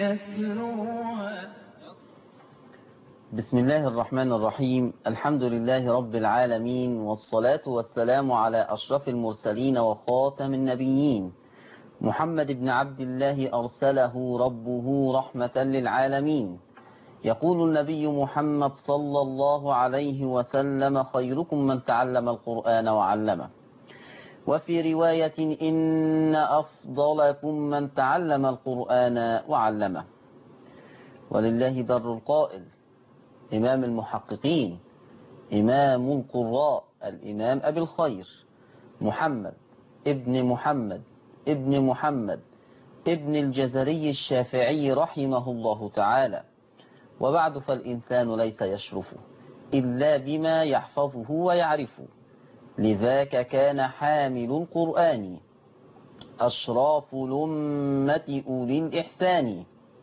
يتلوها بسم الله الرحمن الرحيم الحمد لله رب العالمين والصلاة والسلام على أشرف المرسلين وخاتم النبيين محمد بن عبد الله أرسله ربه رحمة للعالمين يقول النبي محمد صلى الله عليه وسلم خيركم من تعلم القرآن وعلمه وفي رواية إن أفضلكم من تعلم القرآن وعلمه ولله در القائل إمام المحققين إمام القراء الإمام أبي الخير محمد ابن محمد ابن محمد ابن الجزري الشافعي رحمه الله تعالى وبعد فالإنسان ليس يشرف إلا بما يحفظه ويعرفه لذاك كان حامل القرآن أشراف الأمة أولي الإحسان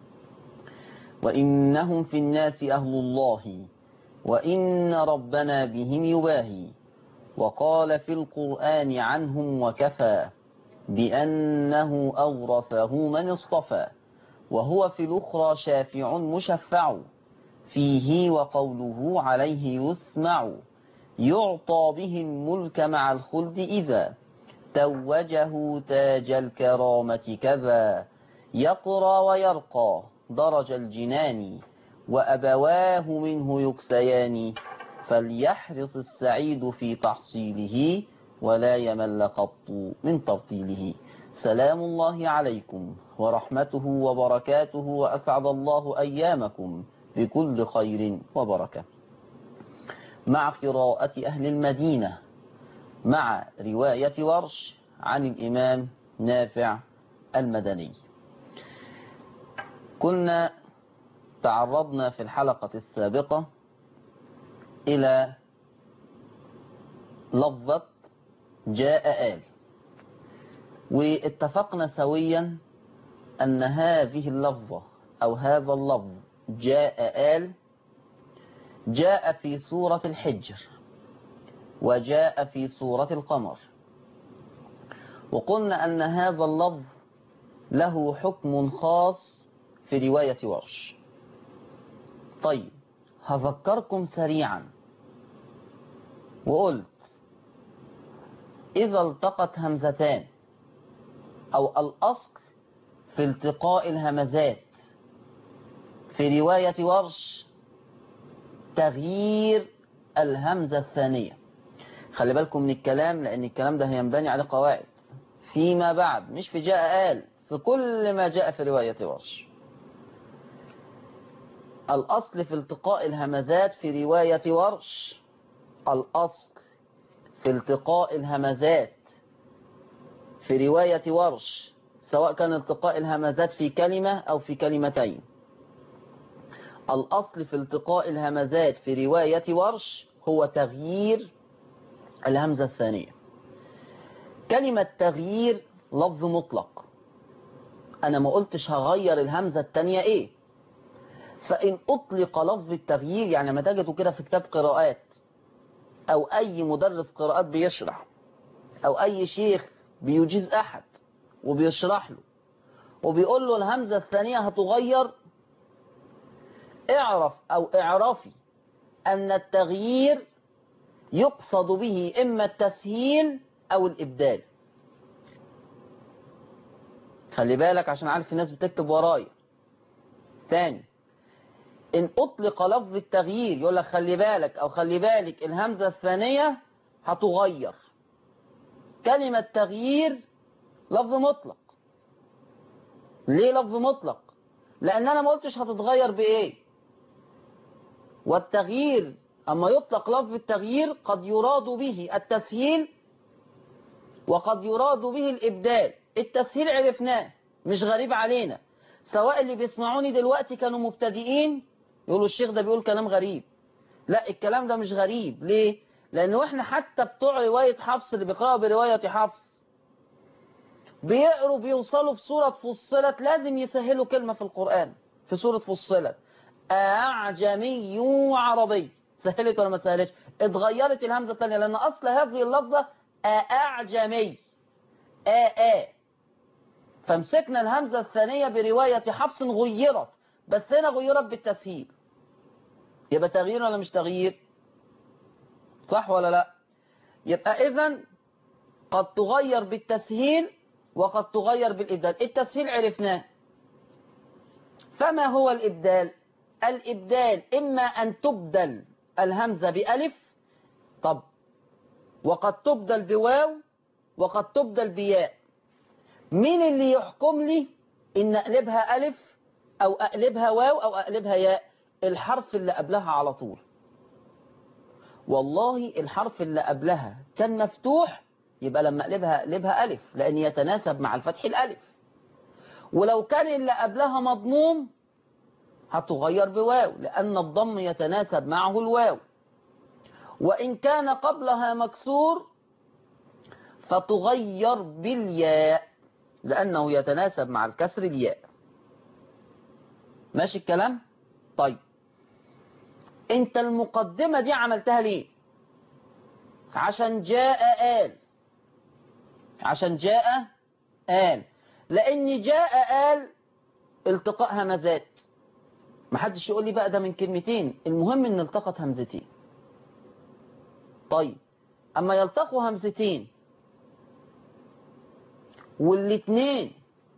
وإنهم في الناس أهل الله وإن ربنا بهم يباهي وقال في القرآن عنهم وكفى بأنه أورثه من اصطفى وهو في الأخرى شافع مشفع فيه وقوله عليه يسمع يعطى به الملك مع الخلد إذا توجه تاج الكرامة كذا يقرى ويرقى درج الجنان وأبواه منه يكسيان فليحرص السعيد في تحصيله ولا يمل قط من ترتيله سلام الله عليكم ورحمته وبركاته وأسعد الله أيامكم بكل خير وبركة مع قراءة أهل المدينة مع رواية ورش عن الإمام نافع المدني كنا تعرضنا في الحلقة السابقة إلى لفظة جاء آل واتفقنا سويا أن هذه اللفظة أو هذا اللفظ جاء آل جاء في سورة الحجر وجاء في سورة القمر وقلنا أن هذا اللفظ له حكم خاص في رواية ورش طيب هذكركم سريعا وقلت إذا التقت همزتان أو الأصل في التقاء الهمزات في رواية ورش تغيير الهمزة الثانية خلي بالكم من الكلام لأن الكلام ده هينبني على قواعد فيما بعد مش في جاء آل في كل ما جاء في رواية ورش الأصل في التقاء الهمزات في رواية ورش الأصل في التقاء الهمزات في رواية ورش سواء كان التقاء الهمزات في كلمة أو في كلمتين الأصل في التقاء الهمزات في رواية ورش هو تغيير الهمزة الثانية كلمة تغيير لفظ مطلق أنا ما قلتش هغير الهمزة الثانية إيه فإن أطلق لفظ التغيير يعني ما تجدوا كده في كتاب قراءات أو أي مدرس قراءات بيشرح أو أي شيخ بيجيز أحد وبيشرح له وبيقول له الهمزة الثانية هتغير اعرف أو اعرفي أن التغيير يقصد به إما التسهيل أو الإبدال خلي بالك عشان عارف الناس بتكتب ورايا تاني إن أطلق لفظ التغيير يقول لك خلي بالك أو خلي بالك الهمزة الثانية هتغير كلمة تغيير لفظ مطلق ليه لفظ مطلق لأن أنا ما قلتش هتتغير بإيه والتغيير أما يطلق لفظ التغيير قد يراد به التسهيل وقد يراد به الإبدال التسهيل عرفناه مش غريب علينا سواء اللي بيسمعوني دلوقتي كانوا مبتدئين يقولوا الشيخ ده بيقول كلام غريب لا الكلام ده مش غريب ليه لأنه احنا حتى بتوع رواية حفص اللي بيقرأوا برواية حفص بيقروا بيوصلوا في سورة فصلت لازم يسهلوا كلمة في القرآن في سورة فصلت أعجمي وعربي سهلت ولا ما سهلتش اتغيرت الهمزة الثانية لأن أصل هذه اللفظة أعجمي آآ فمسكنا الهمزة الثانية برواية حفص غيرت بس هنا غيرت بالتسهيل يبقى تغيير ولا مش تغيير صح ولا لا يبقى اذا قد تغير بالتسهيل وقد تغير بالإبدال التسهيل عرفناه فما هو الإبدال الإبدال إما أن تبدل الهمزة بألف طب وقد تبدل بواو وقد تبدل بياء مين اللي يحكم لي إن أقلبها ألف أو أقلبها واو أو أقلبها ياء الحرف اللي قبلها على طول والله الحرف اللي قبلها كان مفتوح يبقى لما أقلبها أقلبها ألف لأن يتناسب مع الفتح الألف ولو كان اللي قبلها مضموم هتغير بواو لأن الضم يتناسب معه الواو وإن كان قبلها مكسور فتغير بالياء لأنه يتناسب مع الكسر الياء ماشي الكلام طيب انت المقدمة دي عملتها ليه عشان جاء آل عشان جاء آل لأن جاء آل التقاء همزات محدش يقول لي بقى ده من كلمتين المهم ان التقت همزتين طيب اما يلتقوا همزتين والاتنين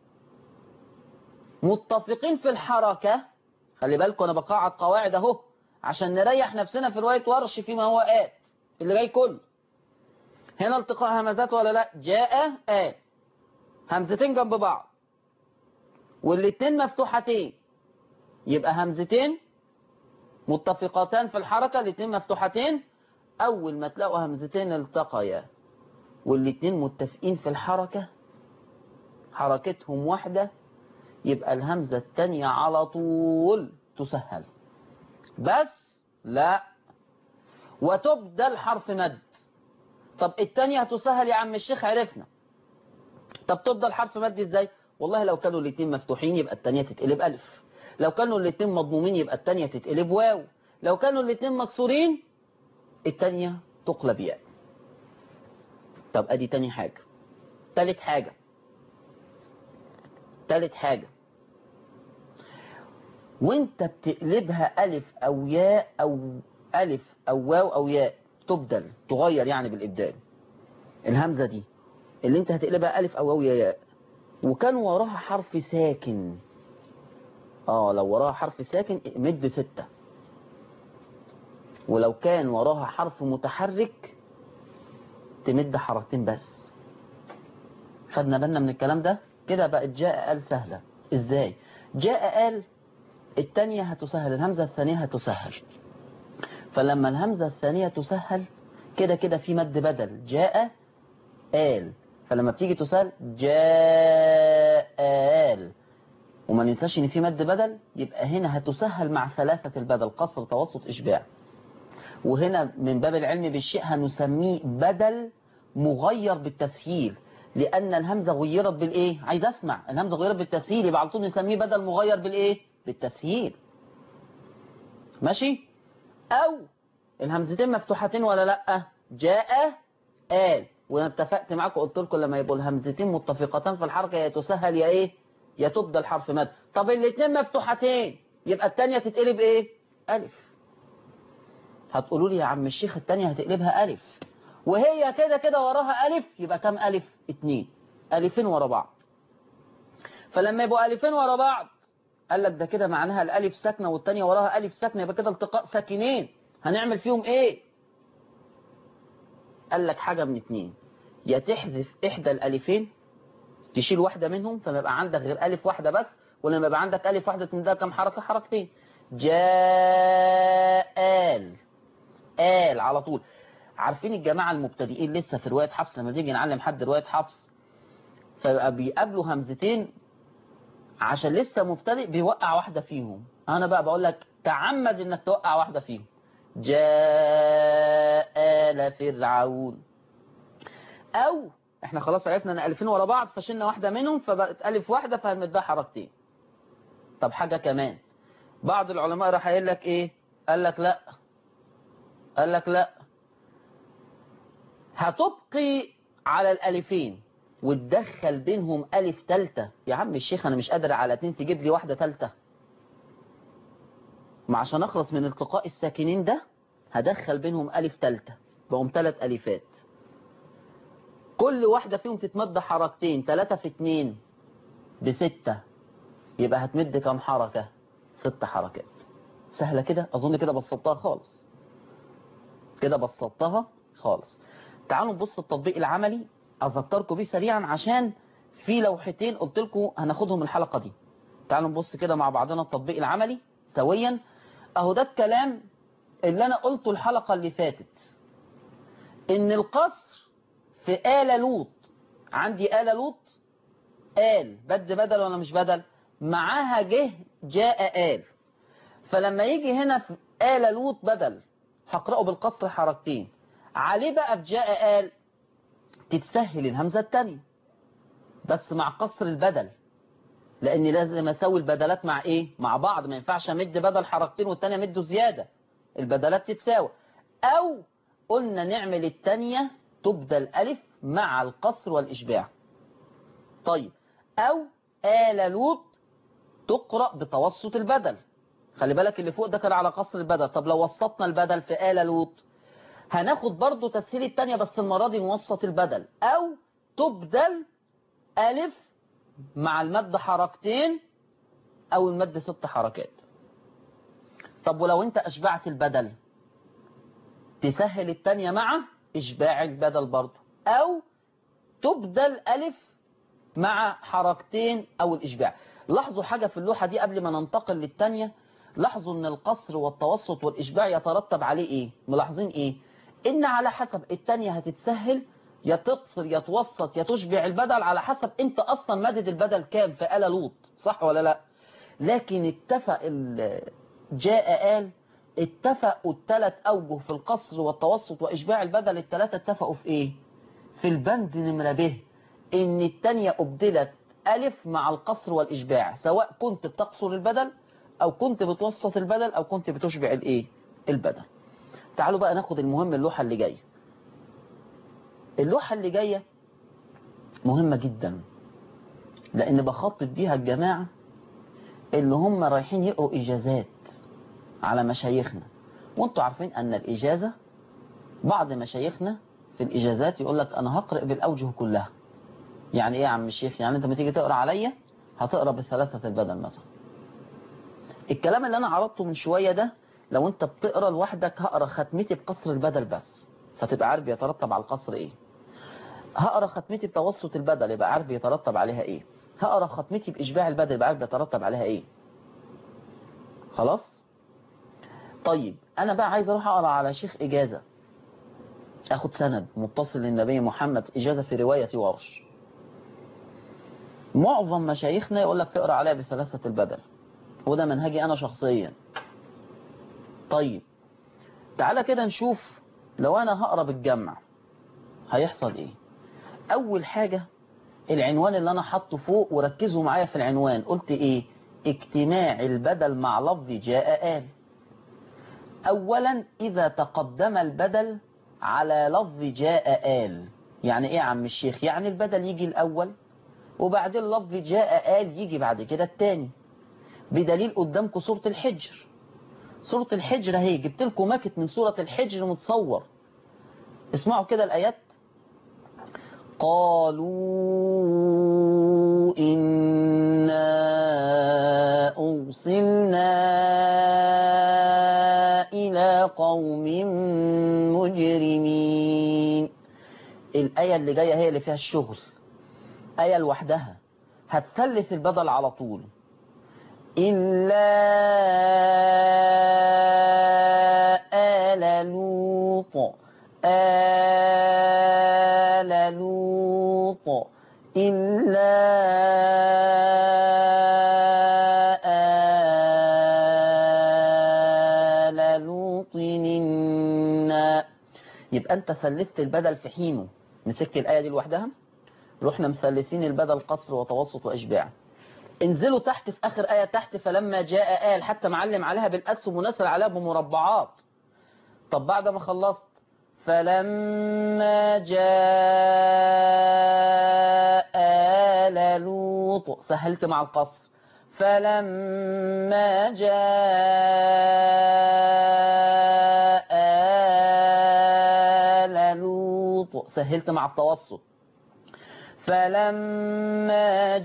متفقين في الحركة خلي بالكم انا بقاعد قواعد اهو عشان نريح نفسنا في رواية ورش فيما هو آت اللي جاي كله هنا التقاء همزات ولا لا جاء آت همزتين جنب بعض والاتنين مفتوحتين يبقى همزتين متفقتان في الحركة الاتنين مفتوحتين أول ما تلاقوا همزتين التقيا والاتنين متفقين في الحركة حركتهم واحدة يبقى الهمزة التانية على طول تسهل بس لا وتبدل حرف مد طب التانية هتسهل يا عم الشيخ عرفنا طب تبدل حرف مد ازاي والله لو كانوا الاتنين مفتوحين يبقى التانية تتقلب ألف لو كانوا الاتنين مضمومين يبقى التانية تتقلب واو لو كانوا الاتنين مكسورين التانية تقلب ياء طب ادي تاني حاجة تالت حاجة تالت حاجة وانت بتقلبها ألف أو ياء أو ألف أو واو أو ياء تبدل تغير يعني بالإبدال الهمزة دي اللي انت هتقلبها ألف أو واو يا ياء وكان وراها حرف ساكن اه لو وراها حرف ساكن مد بستة ولو كان وراها حرف متحرك تمد حركتين بس خدنا بالنا من الكلام ده كده بقت جاء آل سهلة ازاي جاء آل التانية هتسهل الهمزة الثانية هتسهل فلما الهمزة الثانية تسهل كده كده في مد بدل جاء آل فلما بتيجي تسهل جاء آل وما ننساش ان في مد بدل يبقى هنا هتسهل مع ثلاثة البدل قصر توسط إشباع وهنا من باب العلم بالشيء هنسميه بدل مغير بالتسهيل لأن الهمزة غيرت بالإيه عايز أسمع الهمزة غيرت بالتسهيل يبقى على طول نسميه بدل مغير بالإيه بالتسهيل ماشي أو الهمزتين مفتوحتين ولا لأ جاء آل وانا اتفقت معاكم قلت لكم لما يبقوا الهمزتين متفقتان في الحركة يا تسهل يا ايه يا تبدل حرف مد طب الاثنين مفتوحتين يبقى الثانيه تتقلب ايه الف هتقولوا لي يا عم الشيخ الثانيه هتقلبها الف وهي كده كده وراها الف يبقى كام الف اتنين الفين ورا بعض فلما يبقوا الفين ورا بعض قال لك ده كده معناها الالف ساكنه والثانيه وراها الف ساكنه يبقى كده التقاء ساكنين هنعمل فيهم ايه قال لك حاجه من اتنين يا تحذف احدى الالفين تشيل واحدة منهم فما يبقى عندك غير ألف واحدة بس ولما يبقى عندك ألف واحدة من ده كم حركة حركتين جاء آل آل على طول عارفين الجماعة المبتدئين لسه في رواية حفص لما تيجي نعلم حد رواية حفص فيبقى بيقابلوا همزتين عشان لسه مبتدئ بيوقع واحدة فيهم أنا بقى بقول لك تعمد إنك توقع واحدة فيهم جاء آل فرعون أو احنا خلاص عرفنا ان الفين ورا بعض فشلنا واحدة منهم فبقت الف واحدة فهنمدها حركتين طب حاجة كمان بعض العلماء راح قايل لك ايه قال لك لا قال لك لا هتبقي على الالفين وتدخل بينهم ألف تالتة يا عم الشيخ أنا مش قادر على اتنين تجيب لي واحدة تالتة ما عشان أخلص من التقاء الساكنين ده هدخل بينهم ألف تالتة بقوم تلات ألفات كل واحدة فيهم تتمد حركتين تلاتة في اتنين بستة يبقى هتمد كام حركة ست حركات سهلة كده أظن كده بسطتها خالص كده بسطتها خالص تعالوا نبص التطبيق العملي أذكركم بيه سريعا عشان في لوحتين قلت لكم هناخدهم الحلقة دي تعالوا نبص كده مع بعضنا التطبيق العملي سويا أهو ده الكلام اللي أنا قلته الحلقة اللي فاتت إن القصر في آلة لوط عندي آلة لوط آل بد بدل ولا مش بدل معاها جه جاء آل فلما يجي هنا في آلة لوط بدل هقرأه بالقصر حركتين عليه بقى في جاء آل تتسهل الهمزة التانية بس مع قصر البدل لأن لازم أسوي البدلات مع إيه؟ مع بعض ما ينفعش أمد بدل حركتين والتانية أمده زيادة البدلات تتساوي أو قلنا نعمل التانية تبدل ألف مع القصر والإشباع طيب أو آل لوط تقرأ بتوسط البدل خلي بالك اللي فوق ده كان على قصر البدل طب لو وسطنا البدل في آل لوط هناخد برضو تسهيل التانية بس المرة دي نوسط البدل أو تبدل ألف مع المد حركتين أو المد ست حركات طب ولو أنت أشبعت البدل تسهل التانية مع إشباع البدل برضو أو تبدل ألف مع حركتين أو الإشباع لاحظوا حاجة في اللوحة دي قبل ما ننتقل للتانية لاحظوا ان القصر والتوسط والإشباع يترتب عليه ايه ملاحظين ايه ان على حسب التانية هتتسهل يا تقصر يا توسط يا تشبع البدل على حسب انت اصلا مدد البدل كام في آلة لوط صح ولا لا لكن اتفق جاء آل اتفقوا الثلاث أوجه في القصر والتوسط وإشباع البدل الثلاثة اتفقوا في ايه في البند نمرة ب ان التانية أبدلت ألف مع القصر والإشباع سواء كنت بتقصر البدل أو كنت بتوسط البدل أو كنت بتشبع الإيه البدل تعالوا بقى ناخد المهم اللوحة اللي جاية اللوحة اللي جاية مهمة جدا لأن بخاطب بيها الجماعة اللي هم رايحين يقروا إجازات على مشايخنا وانتوا عارفين أن الإجازة بعض مشايخنا في الإجازات يقول لك أنا هقرأ بالأوجه كلها يعني إيه يا عم الشيخ يعني أنت ما تيجي تقرأ عليا هتقرأ بثلاثة البدل مثلا الكلام اللي أنا عرضته من شوية ده لو أنت بتقرأ لوحدك هقرأ ختمتي بقصر البدل بس فتبقى عارف يترتب على القصر إيه هقرأ ختمتي بتوسط البدل يبقى عارف يترتب عليها إيه هقرأ ختمتي بإشباع البدل يبقى عارف يترتب عليها إيه خلاص طيب أنا بقى عايز أروح أقرأ على شيخ إجازة أخد سند متصل للنبي محمد إجازة في رواية ورش معظم مشايخنا يقول لك تقرأ عليها بثلاثة البدل وده منهجي أنا شخصيا طيب تعالى كده نشوف لو أنا هقرأ بالجمع هيحصل إيه أول حاجة العنوان اللي أنا حاطه فوق وركزوا معايا في العنوان قلت إيه اجتماع البدل مع لفظ جاء آل أولا إذا تقدم البدل على لفظ جاء آل يعني إيه يا عم الشيخ يعني البدل يجي الأول وبعدين لفظ جاء آل يجي بعد كده التاني بدليل قدامكم سورة الحجر سورة الحجر اهي جبت لكم ماكت من سورة الحجر متصور اسمعوا كده الآيات قالوا إنا أرسلنا إلى قوم مجرمين الآية اللي جاية هي اللي فيها الشغل آية لوحدها هتثلث البدل على طول إلا آل لوط آل لوط إلا آل لوط إنا يبقى أنت ثلثت البدل في حينه مسكت الآية دي لوحدها رحنا مثلثين البدل قصر وتوسط وإشباع انزلوا تحت في آخر آية تحت فلما جاء آل حتى معلم عليها بالأسهم ونسل عليها بمربعات طب بعد ما خلصت فلما جاء آل لوط سهلت مع القصر فلما جاء آل لوط سهلت مع التوسط فلما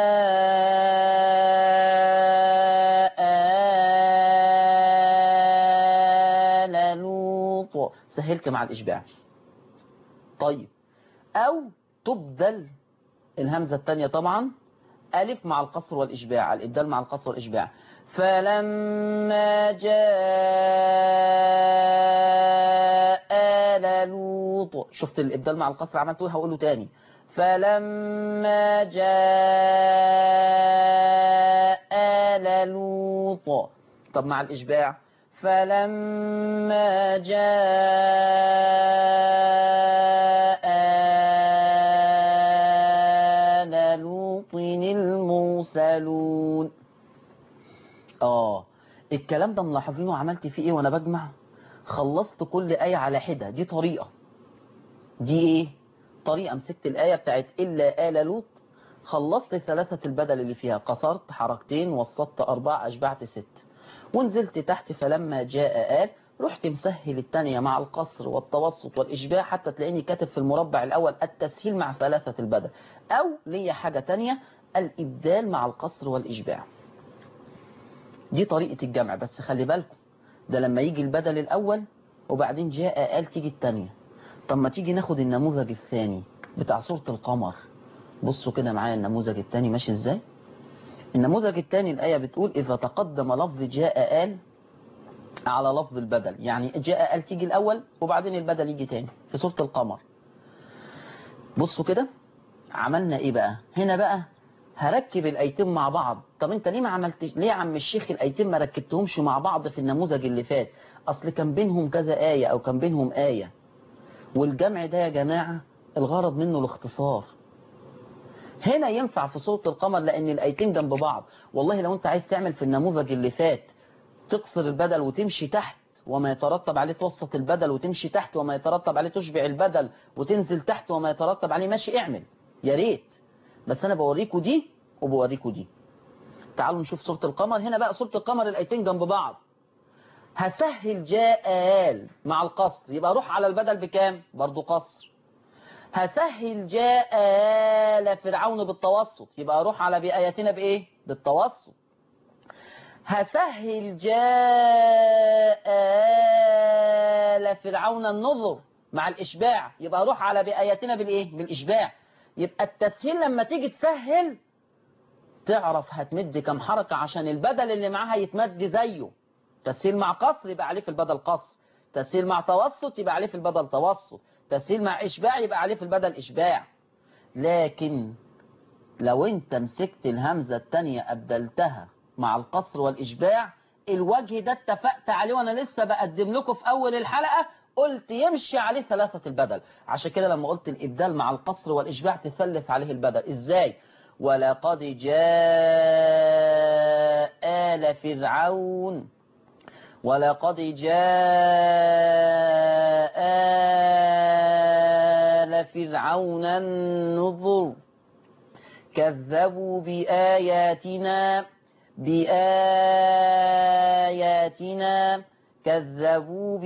جاء آل لوط سهلت مع الإشباع طيب أو تبدل الهمزة الثانية طبعا ألف مع القصر والإشباع الإبدال مع القصر والإشباع فلما جاء آل لوط شفت الإبدال مع القصر عملته هقوله تاني فلما جاء آل لوط طب مع الإشباع فلما جاء آل لوط المرسلون آه الكلام ده ملاحظينه عملت فيه إيه وأنا بجمع خلصت كل آية على حدة دي طريقة دي إيه طريقة مسكت الآية بتاعت إلا آل لوط خلصت ثلاثة البدل اللي فيها قصرت حركتين وسطت أربعة أشبعت ست ونزلت تحت فلما جاء آل رحت مسهل الثانية مع القصر والتوسط والإشباع حتى تلاقيني كاتب في المربع الأول التسهيل مع ثلاثة البدل أو ليا حاجة تانية الإبدال مع القصر والإشباع دي طريقة الجمع بس خلي بالكم ده لما يجي البدل الأول وبعدين جاء آل تيجي الثانية طب ما تيجي ناخد النموذج الثاني بتاع صورة القمر بصوا كده معايا النموذج الثاني ماشي ازاي النموذج الثاني الآية بتقول إذا تقدم لفظ جاء آل على لفظ البدل يعني جاء آل تيجي الأول وبعدين البدل يجي تاني في سورة القمر بصوا كده عملنا ايه بقى هنا بقى هركب الايتين مع بعض طب انت ليه ما عملتش ليه يا عم الشيخ الايتين ما ركبتهمش مع بعض في النموذج اللي فات اصل كان بينهم كذا آية او كان بينهم آية والجمع ده يا جماعة الغرض منه الاختصار هنا ينفع في سورة القمر لان الايتين جنب بعض والله لو انت عايز تعمل في النموذج اللي فات تقصر البدل وتمشي تحت وما يترتب عليه توسط البدل وتمشي تحت وما يترتب عليه تشبع البدل وتنزل تحت وما يترتب عليه ماشي اعمل يا ريت بس انا بوريكوا دي وبوريكوا دي تعالوا نشوف سورة القمر هنا بقى سورة القمر الايتين جنب بعض هسهل جاء آل مع القصر يبقى اروح على البدل بكام برضو قصر هسهل جاء آل فرعون بالتوسط يبقى اروح على بآياتنا بايه بالتوسط هسهل جاء آل فرعون النظر مع الإشباع يبقى أروح على بآياتنا بالإيه؟ بالإشباع يبقى التسهيل لما تيجي تسهل تعرف هتمد كم حركة عشان البدل اللي معاها يتمد زيه تسهيل مع قصر يبقى عليه في البدل قصر تسهيل مع توسط يبقى عليه في البدل توسط تسهيل مع إشباع يبقى عليه في البدل إشباع لكن لو انت مسكت الهمزة التانية أبدلتها مع القصر والإشباع الوجه ده اتفقت عليه وأنا لسه بقدم لكم في أول الحلقة قلت يمشي عليه ثلاثة البدل عشان كده لما قلت الإبدال مع القصر والإشباع تثلث عليه البدل إزاي ولقد جاء آل فرعون ولقد جاء آل فرعون النذر كذبوا بآياتنا بآياتنا كذبوا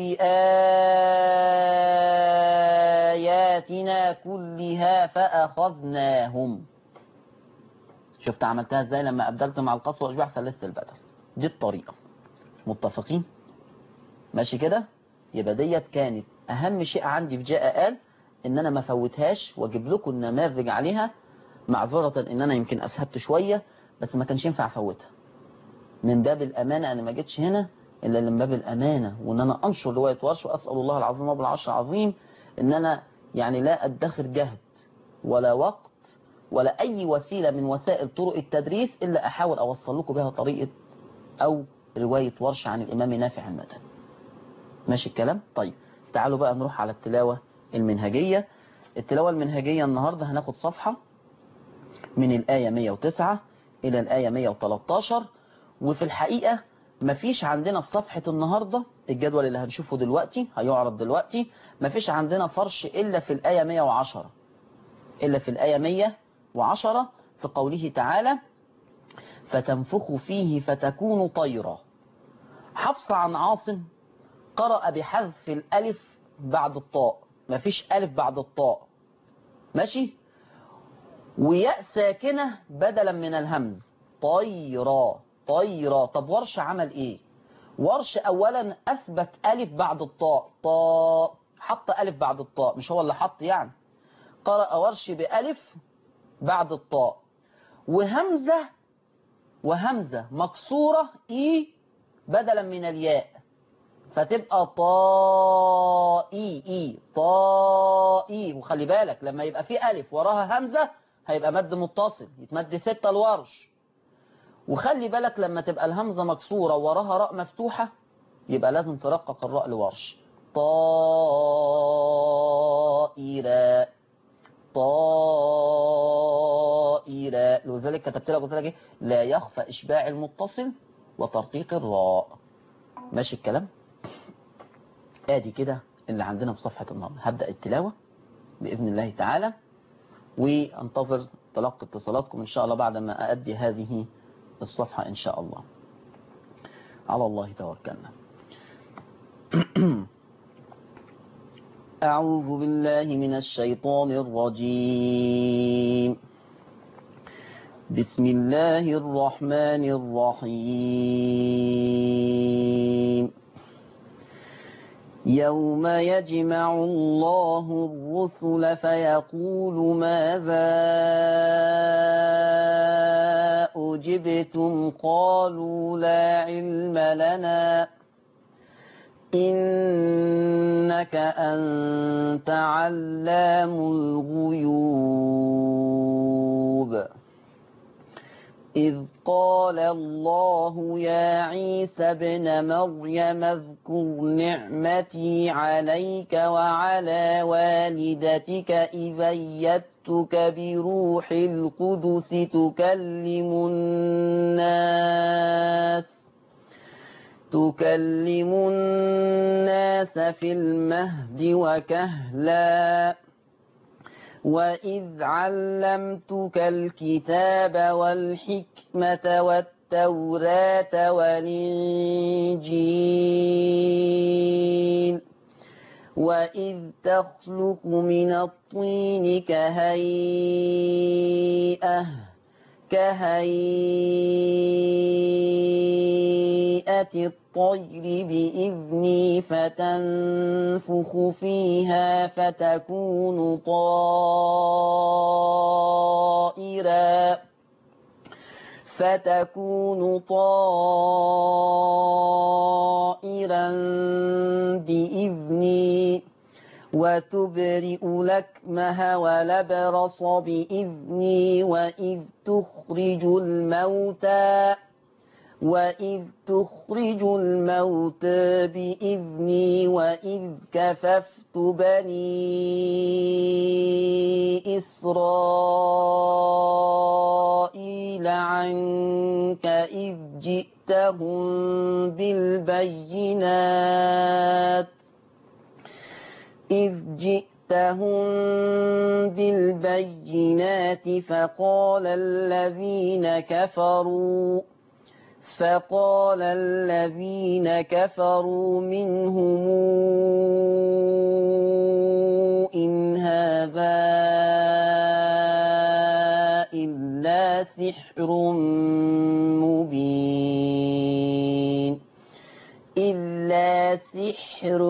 بآياتنا كلها فأخذناهم شفت عملتها ازاي لما أبدلت مع القصر وأشباع ثلاثة البدل دي الطريقة متفقين ماشي كده يبقى ديت كانت أهم شيء عندي في جاء قال إن أنا ما فوتهاش وأجيب لكم النماذج عليها معذرة إن أنا يمكن أسهبت شوية بس ما كانش ينفع أفوتها من باب الأمانة أنا ما جيتش هنا إلا من باب الأمانة وإن أنا أنشر رواية ورش وأسأل الله العظيم رب العرش العظيم إن أنا يعني لا أدخر جهد ولا وقت ولا أي وسيلة من وسائل طرق التدريس إلا أحاول أوصل لكم بها طريقة أو رواية ورش عن الإمام نافع المدني ماشي الكلام طيب تعالوا بقى نروح على التلاوة المنهجية التلاوة المنهجية النهاردة هناخد صفحة من الآية 109 إلى الآية 113 وفي الحقيقة مفيش عندنا في صفحة النهاردة الجدول اللي هنشوفه دلوقتي هيعرض دلوقتي مفيش عندنا فرش إلا في الآية 110 إلا في الآية 110 في قوله تعالى فتنفخ فيه فتكون طيرا حفص عن عاصم قرأ بحذف الألف بعد الطاء مفيش ألف بعد الطاء ماشي وياء ساكنة بدلا من الهمز طيرا طيرا طب ورش عمل ايه ورش اولا اثبت الف بعد الطاء طاء حط الف بعد الطاء مش هو اللي حط يعني قرأ ورش بألف بعد الطاء وهمزة وهمزة مكسورة اي بدلا من الياء فتبقى طائي اي طائي وخلي بالك لما يبقى في ألف وراها همزة هيبقى مد متصل يتمد ستة الورش وخلي بالك لما تبقى الهمزة مكسورة وراها راء مفتوحة يبقى لازم ترقق الراء لورش طائرة طائرة لذلك كتبت لك قلت لك ايه لا يخفى إشباع المتصل وترقيق الراء ماشي الكلام ادي كده اللي عندنا في صفحة النهارده هبدأ التلاوة بإذن الله تعالى وانتظر تلقي اتصالاتكم إن شاء الله بعد ما أؤدي هذه الصفحة إن شاء الله على الله توكلنا أعوذ بالله من الشيطان الرجيم بسم الله الرحمن الرحيم يوم يجمع الله الرسل فيقول ماذا أجبتم قالوا لا علم لنا إنك أنت علام الغيوب إذ قال الله يا عيسى ابن مريم اذكر نعمتي عليك وعلى والدتك إذ أيدتك بروح القدس تكلم الناس تكلم الناس في المهد وكهلا وإذ علمتك الكتاب والحكمة والتوراة والإنجيل وإذ تخلق من الطين كهيئة كهيئة الطير بإذني فتنفخ فيها فتكون طائرا فتكون طائرا بإذني وتبرئ لكمه ولبرص بإذني وإذ تخرج الموتى وإذ تخرج الموتى بإذني وإذ كففت بني إسرائيل عنك إذ جئتهم بالبينات إذ جئتهم بالبينات فقال الذين كفروا فقال الذين كفروا منهم إن هذا إلا سحر مبين إلا سحر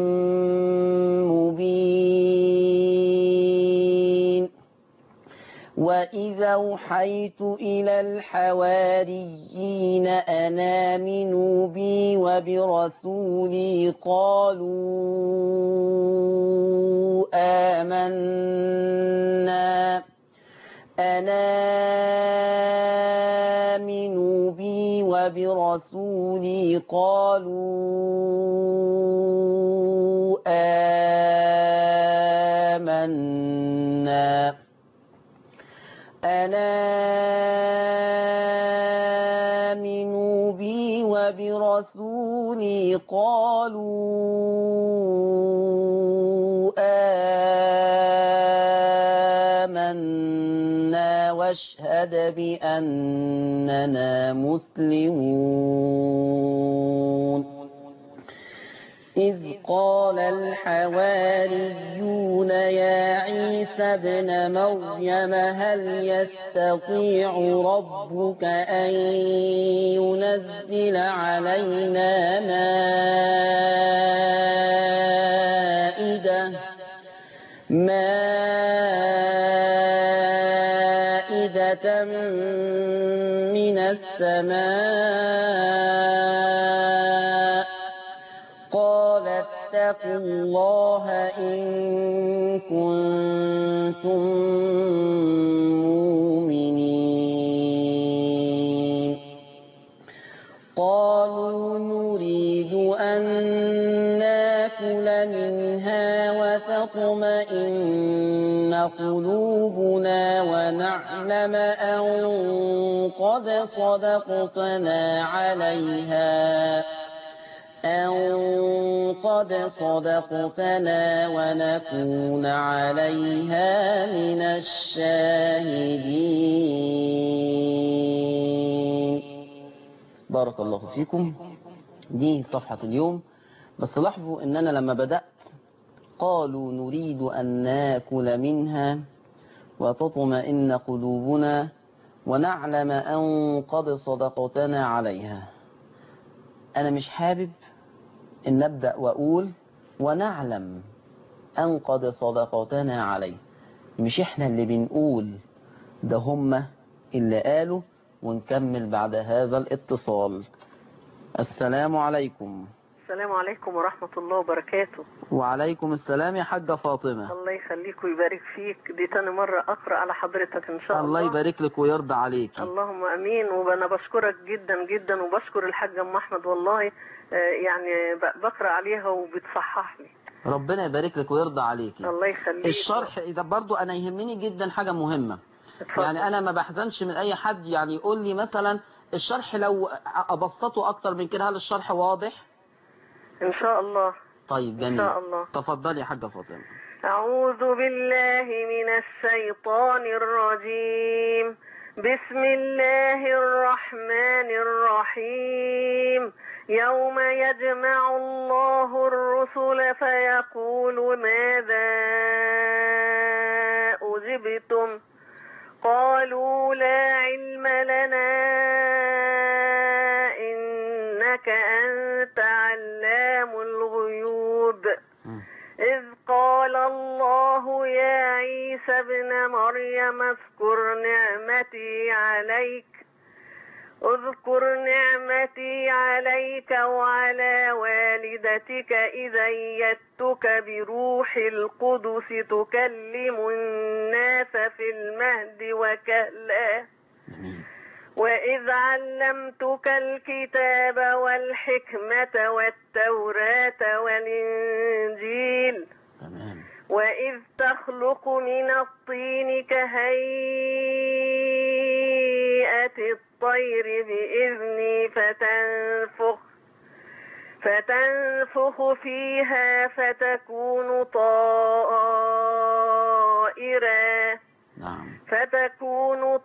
مبين وإذا أوحيت إلى الحواريين أن آمنوا بي وبرسولي قالوا آمنا أن آمنوا بي وبرسولي قالوا آمنا أن آمنوا آمنوا بي وبرسولي قالوا آمنا واشهد بأننا مسلمون إذ قال الحواريون يا عيسى ابن مريم هل يستطيع ربك أن ينزل علينا مائدة مائدة من السماء قال اتقوا الله إن كنتم مؤمنين قالوا نريد أن ناكل منها وتطمئن قلوبنا ونعلم أن قد صدقتنا عليها أن قد صدقتنا ونكون عليها من الشاهدين بارك الله فيكم دي صفحة اليوم بس لاحظوا ان انا لما بدأت قالوا نريد ان ناكل منها وتطمئن قلوبنا ونعلم ان قد صدقتنا عليها انا مش حابب ان ابدأ واقول ونعلم ان قد صدقتنا عليه مش احنا اللي بنقول ده هم اللي قالوا ونكمل بعد هذا الاتصال السلام عليكم السلام عليكم ورحمة الله وبركاته وعليكم السلام يا حاجة فاطمة الله يخليك ويبارك فيك دي تاني مرة أقرأ على حضرتك إن شاء الله الله يبارك لك ويرضى عليك اللهم أمين وأنا بشكرك جدا جدا وبشكر الحاج أم أحمد والله آه، يعني ب- بقرأ عليها وبتصحح لي ربنا يبارك لك ويرضى عليك الله يخليك الشرح إذا برضو أنا يهمني جدا حاجة مهمة اتفضل. يعني أنا ما بحزنش من أي حد يعني يقول لي مثلا الشرح لو أبسطه أكتر من كده هل الشرح واضح إن شاء الله طيب إن جميل شاء الله تفضلي يا حاجة فاطمة أعوذ بالله من الشيطان الرجيم بسم الله الرحمن الرحيم يوم يجمع الله الرسل فيقول ماذا أجبتم قالوا لا علم لنا إنك أنت علام الغيوب مم. إذ قال الله يا عيسى ابن مريم اذكر نعمتي عليك اذكر نعمتي عليك وعلى والدتك إذ أيدتك بروح القدس تكلم الناس في المهد وكهلا جميل وإذ علمتك الكتاب والحكمة والتوراة والإنجيل تمام وإذ تخلق من الطين كهيئة الطير بإذني فتنفخ فتنفخ فيها فتكون طائرا نعم فتكون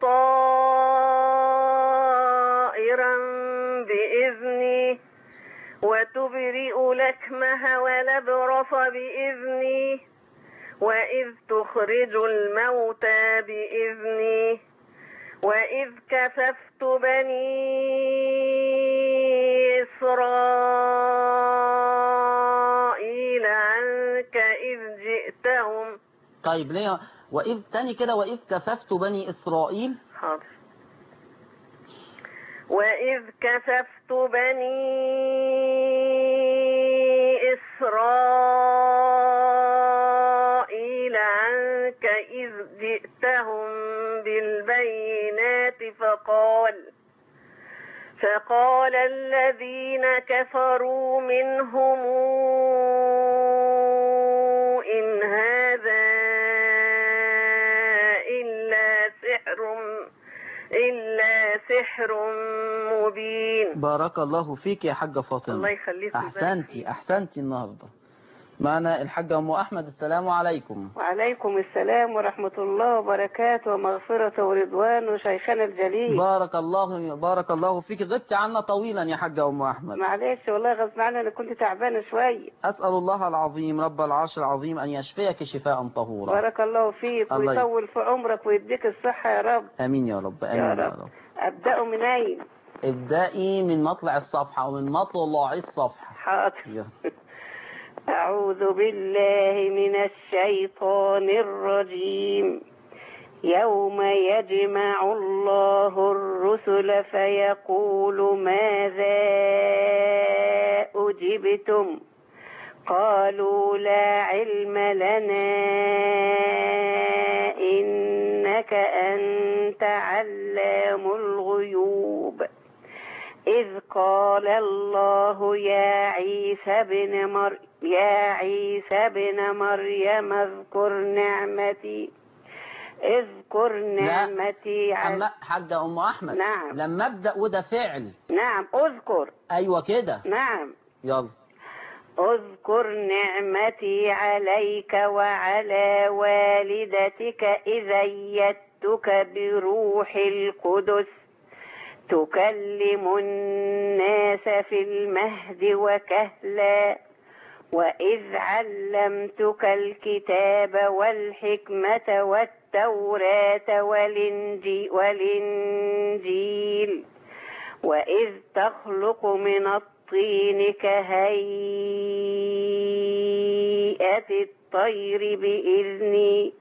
طائرا بإذني وتبرئ لكمه ولبرص بإذني وإذ تخرج الموتى بإذني وإذ كففت بني إسرائيل عنك إذ جئتهم طيب ليه وإذ تاني كده وإذ كففت بني إسرائيل حاضر وإذ كففت بني إسرائيل عنك إذ جئتهم بالبينات فقال فقال الذين كفروا منهم إن هذا إلا سحر إلا سحر سحر مبين بارك الله فيك يا حاجة فاطمة الله يخليك ويبارك أحسنتي فيك. أحسنتي النهاردة معنا الحاجة أم أحمد السلام عليكم وعليكم السلام ورحمة الله وبركاته ومغفرة ورضوان وشيخنا الجليل بارك الله بارك الله فيك غبت عنا طويلا يا حاجة أم أحمد معلش والله غصب عني أنا كنت تعبانة شوية أسأل الله العظيم رب العرش العظيم أن يشفيك شفاء طهورا بارك الله فيك الله ويطول في عمرك ويديك الصحة يا رب آمين يا رب آمين يا يا رب. رب أبدأ من أين ابدأي من مطلع الصفحة ومن مطلع الصفحة حاضر يا. أعوذ بالله من الشيطان الرجيم يوم يجمع الله الرسل فيقول ماذا أجبتم قالوا لا علم لنا إنك أنت علام الغيوب إذ قال الله يا عيسى بن مر يا عيسى بن مريم اذكر نعمتي اذكر نعمتي أما على حاجة أم أحمد نعم. لما أبدأ وده فعل نعم اذكر أيوة كده نعم يلا اذكر نعمتي عليك وعلى والدتك إذ أيدتك بروح القدس تكلم الناس في المهد وكهلا وإذ علمتك الكتاب والحكمة والتوراة والإنجي والإنجيل وإذ تخلق من الطين كهيئة الطير بإذني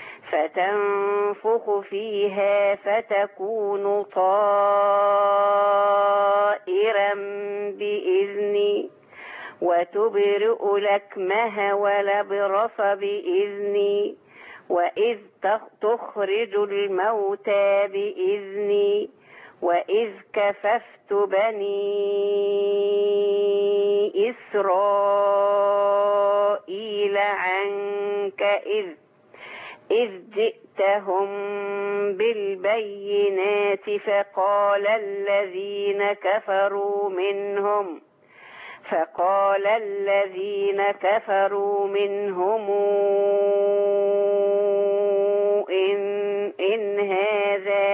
فتنفخ فيها فتكون طائرا بإذني وتبرئ لكمها ولبرص بإذني وإذ تخ- تخرج الموتى بإذني وإذ كففت بني إسرائيل عنك إذ إذ جئتهم بالبينات فقال الذين كفروا منهم فقال الذين كفروا منهم إن, إن هذا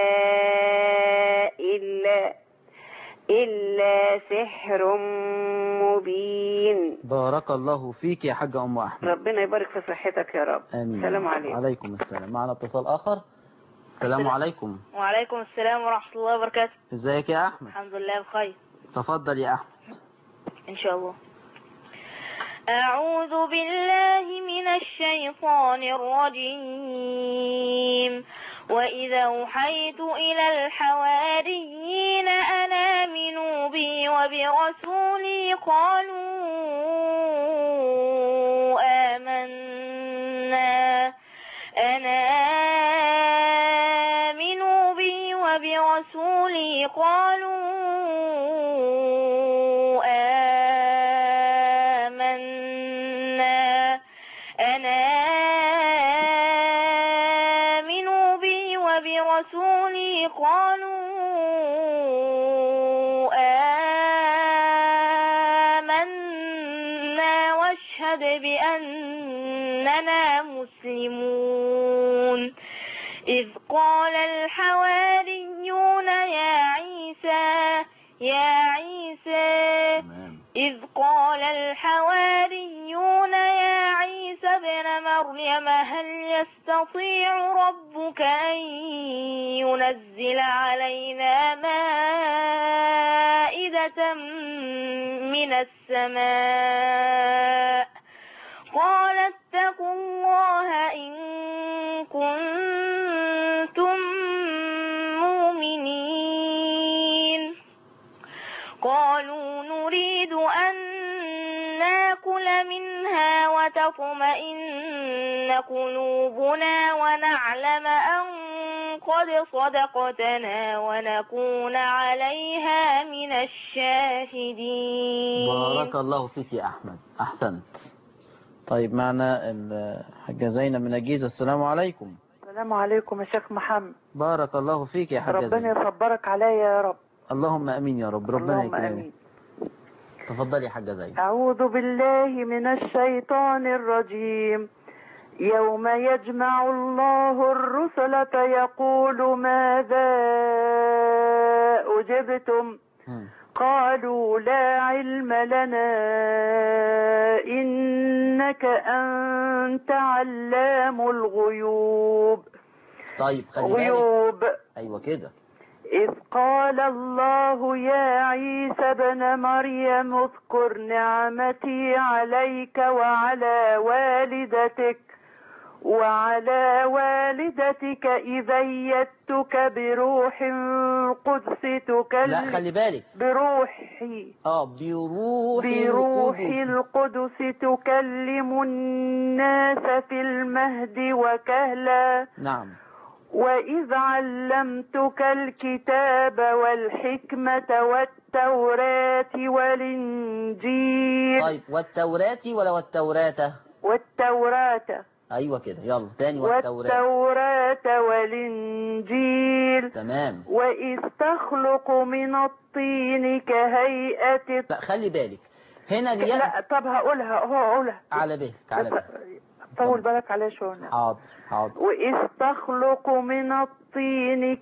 إلا إلا سحر مبين بارك الله فيك يا حاجة أم أحمد ربنا يبارك في صحتك يا رب آمين السلام عليكم عليكم السلام معنا اتصال آخر السلام عليكم وعليكم السلام ورحمة الله وبركاته ازيك يا أحمد الحمد لله بخير تفضل يا أحمد إن شاء الله أعوذ بالله من الشيطان الرجيم وإذا أوحيت إلى الحواريين أن آمنوا بي وبرسولي قالوا آمنا أن آمنوا بي وبرسولي قالوا آمنا أن آمنوا بي وبرسولي قالوا آمنا واشهد بأننا مسلمون إذ قال الحواريون يا عيسى يا عيسى تمام إذ قال الحواريون يا عيسى ابن مريم هل يستطيع ربك أن ينزل علينا مائدة من السماء قال اتقوا الله إن كنتم مؤمنين قالوا نريد أن ناكل منها وتطمئن قلوبنا ونعلم أن قد صدقتنا ونكون عليها من الشاهدين بارك الله فيك يا أحمد أحسنت طيب معنا الحاجة زينب من الجيزة السلام عليكم السلام عليكم يا شيخ محمد بارك الله فيك يا حاجة ربنا زينب يصبرك عليا يا رب اللهم امين يا رب ربنا اللهم يكرمك امين تفضلي يا حاجة زينب أعوذ بالله من الشيطان الرجيم يوم يجمع الله الرسل فيقول ماذا أجبتم مم. قالوا لا علم لنا إنك أنت علام الغيوب طيب خلي بالك غيوب ايوه كده إذ قال الله يا عيسى ابن مريم اذكر نعمتي عليك وعلى والدتك وعلى والدتك إذ أيدتك بروح القدس لا تكلم خلي بالك بروحي اه بروح بروح القدس القدس تكلم الناس في المهد وكهلا نعم وإذ علمتك الكتاب والحكمة والتوراة والإنجيل طيب والتوراة ولا والتوراة والتوراة ايوه كده يلا تاني والتوراة والتوراة والإنجيل تمام وإذ تخلق من الطين كهيئة لا خلي بالك هنا الياء لا طب هقولها هو هقولها على به على به طول بالك عليها شوية حاضر حاضر وإذ تخلق من الطين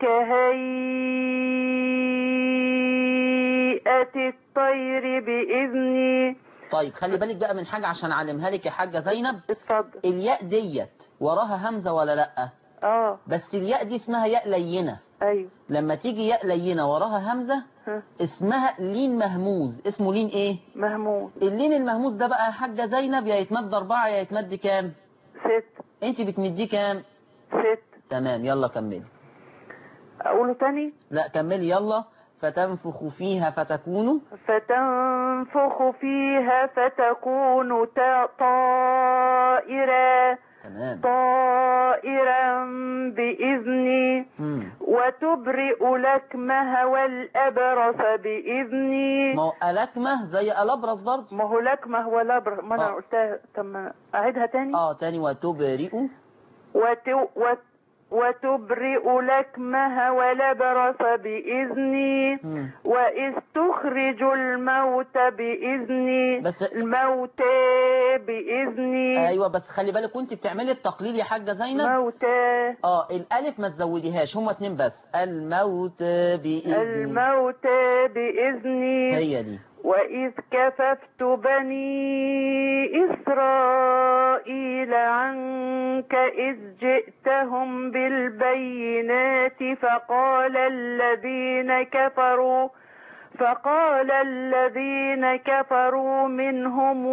كهيئة الطير بإذني طيب خلي بالك بقى من حاجة عشان اعلمها لك يا حاجة زينب اتفضل الياء ديت وراها همزة ولا لا اه بس الياء دي اسمها ياء لينة ايوه لما تيجي ياء لينة وراها همزة ها اسمها لين مهموز اسمه لين ايه محمود اللين المهموز ده بقى يا حاجة زينب يا يتمد أربعة يا يتمد كام ست انت بتمديه كام ست تمام يلا كملي اقوله تاني لا كملي يلا فتنفخ فيها فتكون فتنفخ فيها فتكون تا- طائرا تمام طائرا بإذني مم. وتبرئ لكمها والأبرص بإذني ما هو ألكمة زي ألبرص برضه ما هو لكمة ولا أبرص ما أنا آه. قلتها طب ما أعيدها تاني اه تاني وتبرئ وت... وت... وتبرئ لكمها والأبرص بإذني مم. وإذ تخرج الموت بإذني بس الموتى بإذني ايوه بس خلي بالك وانت بتعملي التقليل يا حاجة زينب موتى اه الالف ما تزوديهاش هما اتنين بس الموت بإذن الموتى بإذني هي دي وإذ كففت بني إسرائيل عنك إذ جئتهم بالبينات فقال الذين كفروا فقال الذين كفروا منهم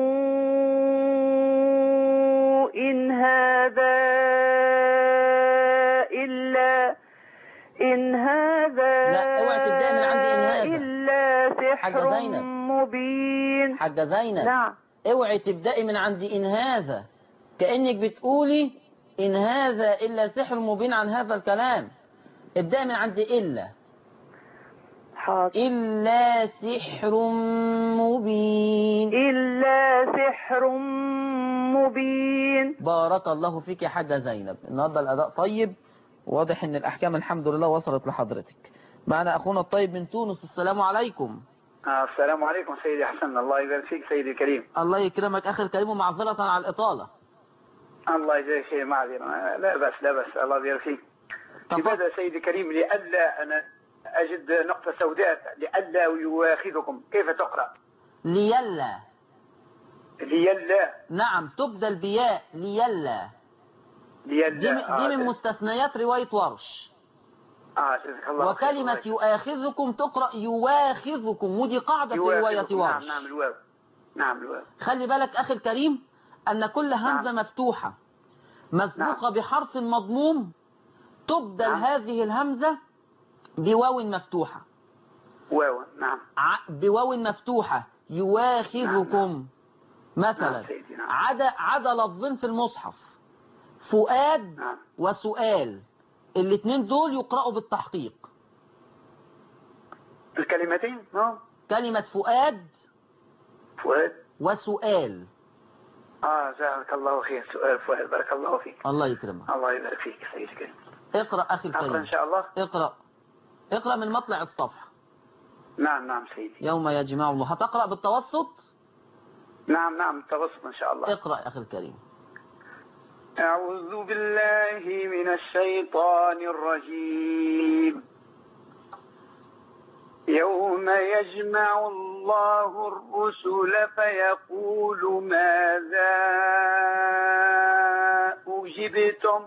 إن هذا إلا إن هذا لا، اوعي تبدأي من عند إن هذا. إلا حاجة سحر زينب. مبين حاجة زينب نعم اوعي تبدأي من عند إن هذا كأنك بتقولي إن هذا إلا سحر مبين عن هذا الكلام ابدأي من عند إلا حاضر إلا سحر مبين إلا سحر مبين بارك الله فيك يا حاجة زينب النهاردة الأداء طيب واضح إن الأحكام الحمد لله وصلت لحضرتك معنا أخونا الطيب من تونس السلام عليكم آه السلام عليكم سيدي حسن الله يبارك فيك سيدي الكريم الله يكرمك أخي الكريم ومعذرة على الإطالة الله يجزاك خير معذرة آه، لا بأس لا بأس الله يبارك فيك تفضل. لماذا سيدي الكريم لئلا أنا أجد نقطة سوداء لئلا يواخذكم كيف تقرأ ليلا ليلا نعم تبدل بياء ليلا ليلا دي, آه، دي من مستثنيات رواية ورش آه جزاك الله خير. وكلمة يؤاخذكم تقرأ يواخذكم ودي قاعدة في يواخذكم. رواية نعم ورش نعم الواو نعم الواو خلي بالك أخي الكريم أن كل همزة مفتوحة مسبوقة بحرف مضموم تبدل نعم. هذه الهمزة بواو مفتوحة واو نعم ع- بواو مفتوحة يواخذكم مثلا نعم سيدي، نعم. عدا عدا لفظين في المصحف فؤاد نعم وسؤال الاثنين دول يقرأوا بالتحقيق الكلمتين نعم كلمة فؤاد فؤاد وسؤال اه جزاك الله خير سؤال فؤاد بارك الله فيك الله يكرمك الله يبارك فيك سيدي الكريم اقرأ أخي اقرا ان الكريم شاء الله اقرأ اقرأ من مطلع الصفحة نعم نعم سيدي يوم يجمع الله هتقرأ بالتوسط نعم نعم توسط ان شاء الله اقرأ يا أخي الكريم أعوذ بالله من الشيطان الرجيم يوم يجمع الله الرسل فيقول ماذا أجبتم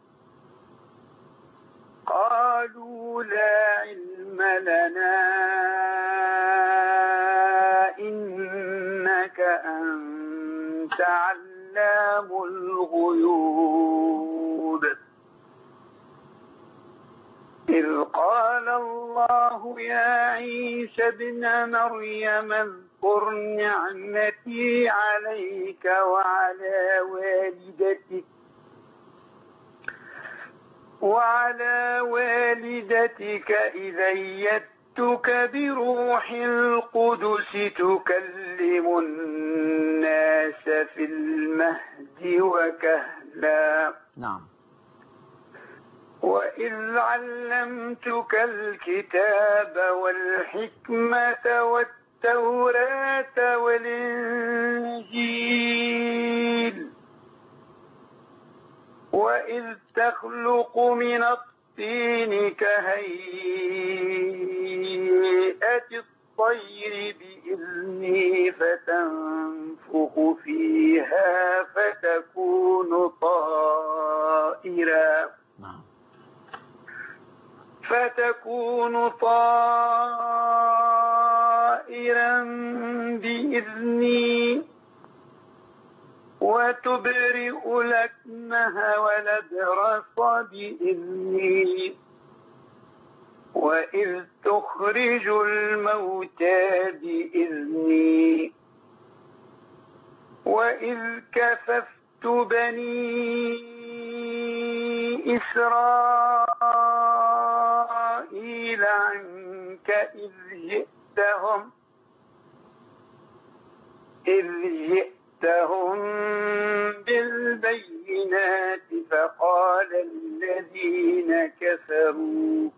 قالوا لا علم لنا إنك أنت علام الغيوب إذ قال الله يا عيسى ابن مريم اذكر نعمتي عليك وعلى والدتك وعلى والدتك إذ أيدتك بروح القدس تكلم الناس في المهد وكهلا نعم وإذ علمتك الكتاب والحكمة والتوراة والإنجيل وإذ تخلق من الطين كهيئة الطير بإذني فتنفخ فيها فتكون طائرا نعم فتكون طائرا بإذني وتبرئ لكمها ولبرص بإذني وإذ تخرج الموتى بإذني وإذ كففت بني إسرائيل عنك إذ جئتهم إذ جئتهم بالبينات فقال الذين كفروا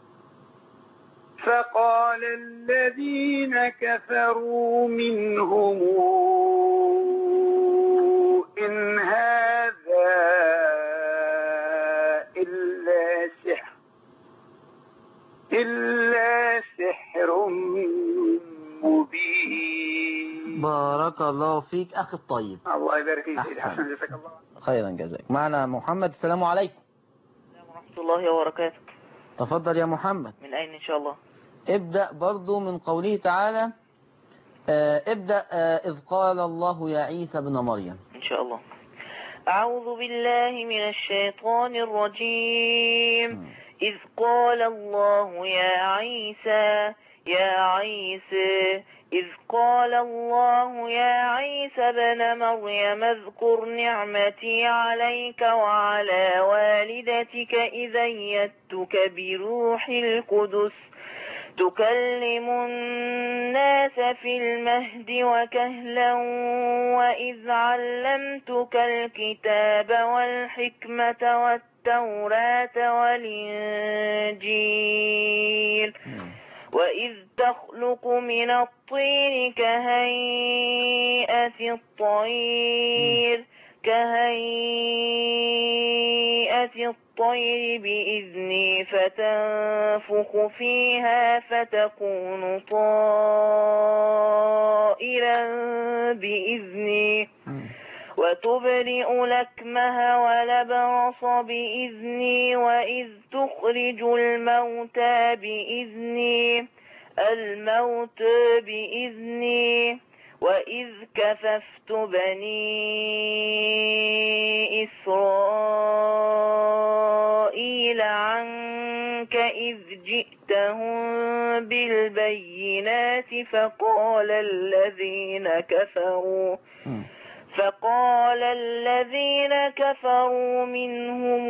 فقال الذين كفروا منهم إن هذا إلا سحر إلا سحر مبين بارك الله فيك أخي الطيب الله يبارك فيك سيدي أحسن. حسن جزاك الله خيرا جزاك معنا محمد السلام عليكم ورحمة الله وبركاته تفضل يا محمد من أين إن شاء الله ابدأ برضو من قوله تعالى آه، ابدأ آه، إذ قال الله يا عيسى ابن مريم إن شاء الله أعوذ بالله من الشيطان الرجيم إذ قال الله يا عيسى يا عيسى إذ قال الله يا عيسى بن مريم اذكر نعمتي عليك وعلى والدتك إذ أيدتك بروح القدس تكلم الناس في المهد وكهلا وإذ علمتك الكتاب والحكمة والتوراة والإنجيل وإذ تخلق من الطين كهيئة الطير كهيئة الطير بإذني فتنفخ فيها فتكون طائرا بإذني وتبرئ لكمها ولبرص بإذني وإذ تخرج الموتى بإذني الموت بإذني وإذ كففت بني إسرائيل عنك إذ جئتهم بالبينات فقال الذين كفروا فقال الذين كفروا منهم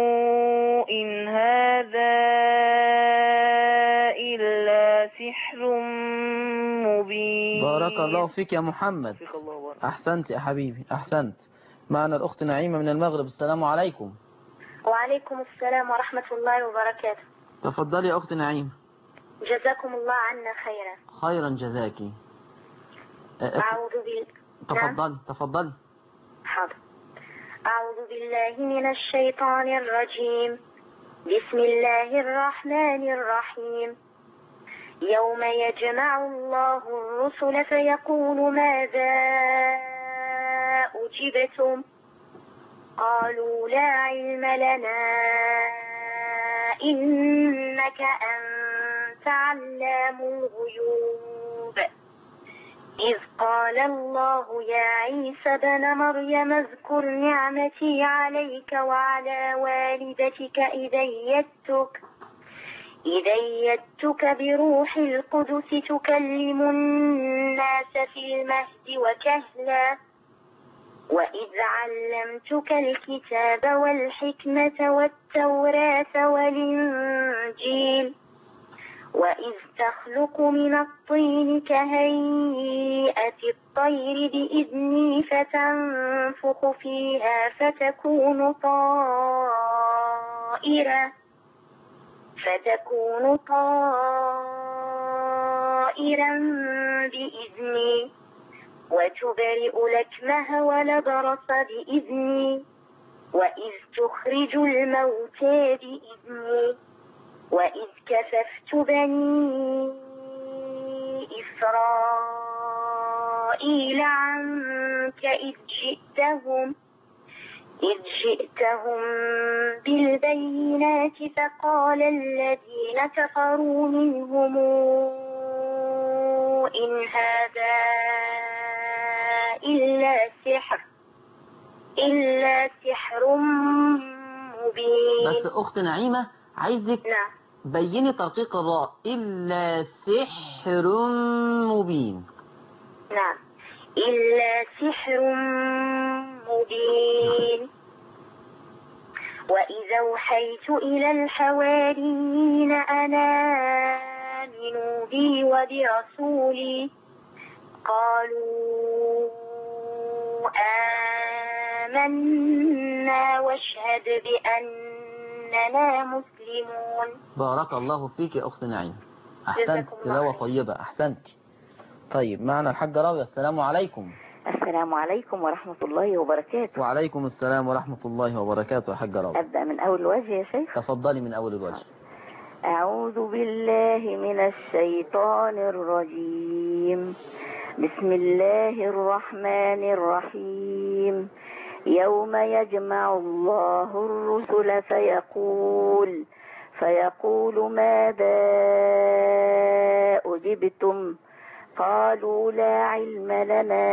إن هذا إلا سحر مبين بارك الله فيك يا محمد فيك الله بارك أحسنت يا حبيبي أحسنت معنا الأخت نعيمة من المغرب السلام عليكم وعليكم السلام ورحمة الله وبركاته تفضلي يا أخت نعيمة جزاكم الله عنا خيرا خيرا جزاكي أه، أعوذ بال نعم تفضلي تفضلي حاضر أعوذ بالله من الشيطان الرجيم بسم الله الرحمن الرحيم يوم يجمع الله الرسل فيقول ماذا أجبتم قالوا لا علم لنا إنك أنت علام الغيوب إذ قال الله يا عيسى بن مريم اذكر نعمتي عليك وعلى والدتك إذ أيدتك إذ أيدتك بروح القدس تكلم الناس في المهد وكهلا وإذ علمتك الكتاب والحكمة والتوراة والإنجيل وإذ تخلق من الطين كهيئة الطير بإذني فتنفخ فيها فتكون طائرا فتكون طائرا بإذني وتبرئ الأكمه ولبرص بإذني وإذ تخرج الموتى بإذني وإذ كففت بني إسرائيل عنك إذ جئتهم إذ جئتهم بالبينات فقال الذين كفروا منهم إن هذا إلا سحر إلا سحر مبين بس أخت نعيمة عايزك نعم بيني ترقيق الراء إلا سحر مبين نعم إلا سحر مبين وإذا أوحيت إلى الحواريين أن آمنوا بي وبرسولي قالوا آمنا واشهد بأننا مسلمون بارك الله فيك يا أخت نعيمة أحسنت جزاكم الله تلاوة خير. طيبة أحسنت طيب معنا الحاجة راوية السلام عليكم السلام عليكم ورحمة الله وبركاته وعليكم السلام ورحمة الله وبركاته يا حاجة راوية أبدأ من أول وجه يا شيخ تفضلي من أول الوجه أعوذ بالله من الشيطان الرجيم بسم الله الرحمن الرحيم يوم يجمع الله الرسل فيقول فيقول ماذا أجبتم قالوا لا علم لنا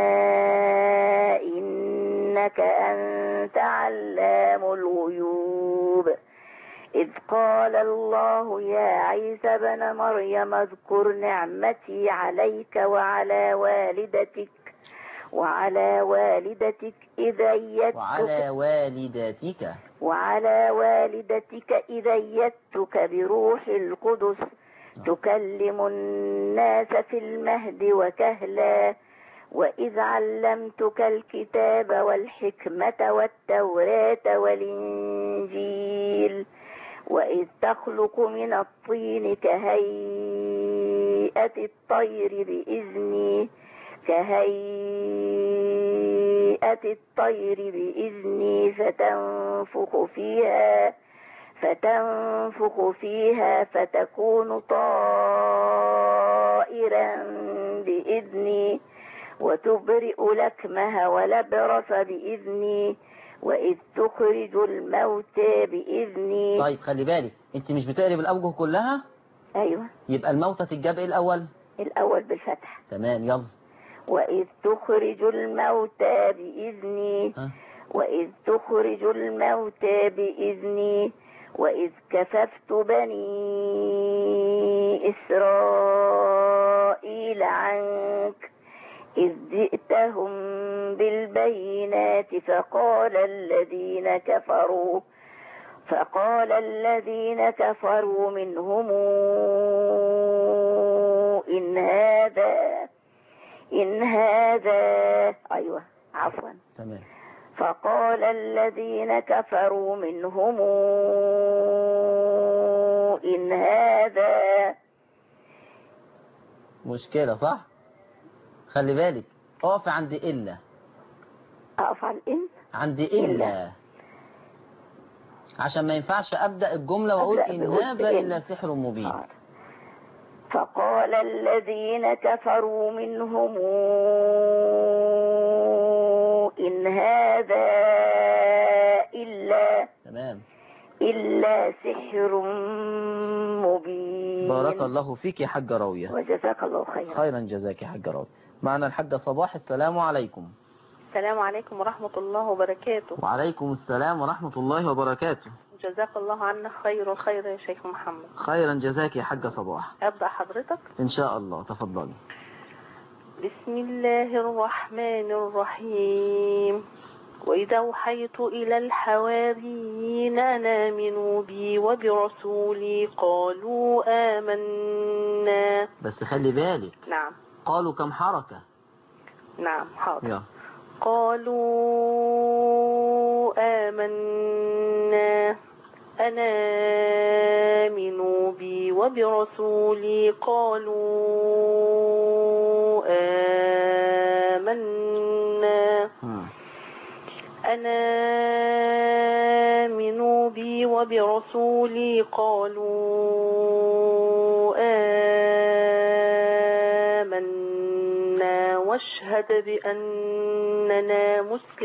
إنك أنت علام الغيوب إذ قال الله يا عيسى بن مريم اذكر نعمتي عليك وعلى والدتك وعلى والدتك إذا أيدتك وعلى والدتك وعلى والدتك إذا أيدتك بروح القدس تكلم الناس في المهد وكهلا وإذ علمتك الكتاب والحكمة والتوراة والإنجيل وإذ تخلق من الطين كهيئة الطير بإذني كهيئة الطير بإذني فتنفخ فيها فتنفخ فيها فتكون طائرا بإذني وتبرئ لكمها ولبرص بإذني وإذ تخرج الموتى بإذني طيب خلي بالك انت مش بتقري بالأوجه كلها أيوة يبقى الموتى تتجاب ايه الأول الأول بالفتح تمام يلا وإذ تخرج الموتى بإذني ها وإذ تخرج الموتى بإذني وإذ كففت بني إسرائيل عنك إذ جئتهم بالبينات فقال الذين كفروا فقال الذين كفروا منهم إن هذا إن هذا أيوة عفوا تمام فقال الذين كفروا منهم إن هذا مشكلة صح خلي بالك اقف عند إلا أقف على الإن عند إلا عشان ما ينفعش أبدأ الجملة وأقول أبدأ إن بقول هذا إن. إلا سحر مبين حاضر. فقال الذين كفروا منهم إن هذا إلا تمام إلا سحر مبين بارك الله فيك يا حاجة راوية وجزاك الله خيرا خيرا جزاك يا حاجة راوية معنا الحاجة صباح السلام عليكم السلام عليكم ورحمة الله وبركاته وعليكم السلام ورحمة الله وبركاته جزاك الله عنا خير خير يا شيخ محمد خيرا جزاك يا حاجة صباح أبدأ حضرتك إن شاء الله تفضلي بسم الله الرحمن الرحيم وإذا أوحيت إلى الحواريين أن آمنوا بي وبرسولي قالوا آمنا بس خلي بالك نعم قالوا كم حركة نعم حاضر يا قالوا آمنا أن آمنوا بي وبرسولي قالوا آمنا مم. أن آمنوا بي وبرسولي قالوا آمنا واشهد بأننا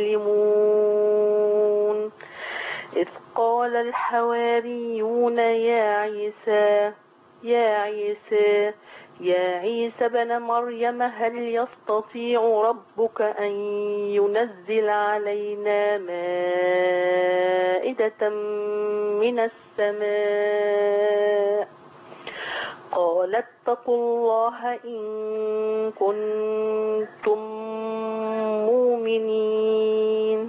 مسلمون إذ قال الحواريون يا عيسى يا عيسى يا عيسى بن مريم هل يستطيع ربك أن ينزل علينا مائدة من السماء قال اتقوا الله إن كنتم مؤمنين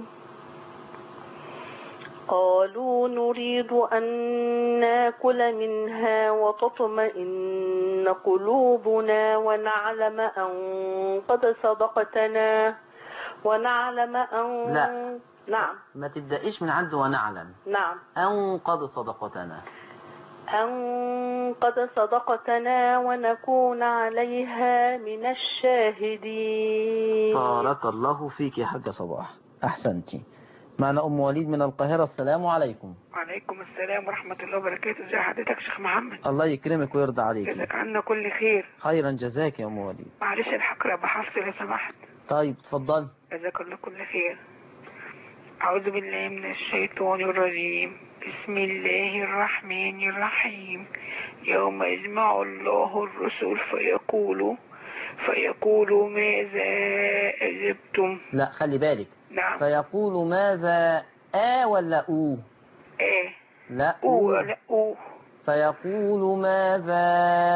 قالوا نريد أن ناكل منها وتطمئن قلوبنا ونعلم أن قد صدقتنا ونعلم أن لا. نعم ما تبدأيش من عند ونعلم نعم أن قد صدقتنا أن قد صدقتنا ونكون عليها من الشاهدين بارك الله فيك يا حاجة صباح أحسنتي معنا أم وليد من القاهرة السلام عليكم وعليكم السلام ورحمة الله وبركاته ازي حضرتك شيخ محمد الله يكرمك ويرضى عليك جزاك عنا كل خير خيرا جزاك يا أم وليد معلش الحق رب حفص لو سمحت طيب اتفضل جزاك الله كل خير أعوذ بالله من الشيطان الرجيم بسم الله الرحمن الرحيم يوم يجمع الله الرسل فيقول فيقول ماذا أجبتم لا خلي بالك نعم فيقول ماذا آ ولا أو ايه لا أو أو لا أو فيقول ماذا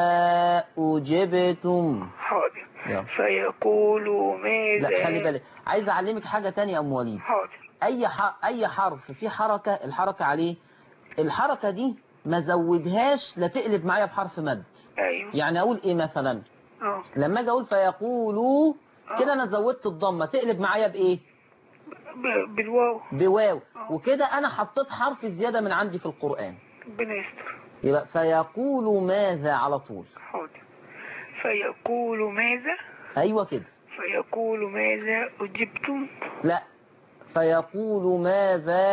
أجبتم حاضر يلا. فيقول ماذا لا خلي بالك عايز أعلمك حاجة تانية يا أم وليد حاضر أي ح... أي حرف فيه حركة الحركة عليه الحركة دي ما زودهاش لا تقلب معايا بحرف مد ايوه يعني أقول إيه مثلا اه لما أجي أقول فيقولوا كده أنا زودت الضمة تقلب معايا بإيه ب- بالواو بواو وكده أنا حطيت حرف زيادة من عندي في القرآن ربنا يستر يبقى فيقول ماذا على طول حاضر فيقول ماذا أيوة كده فيقول ماذا أجبتم لا فيقول ماذا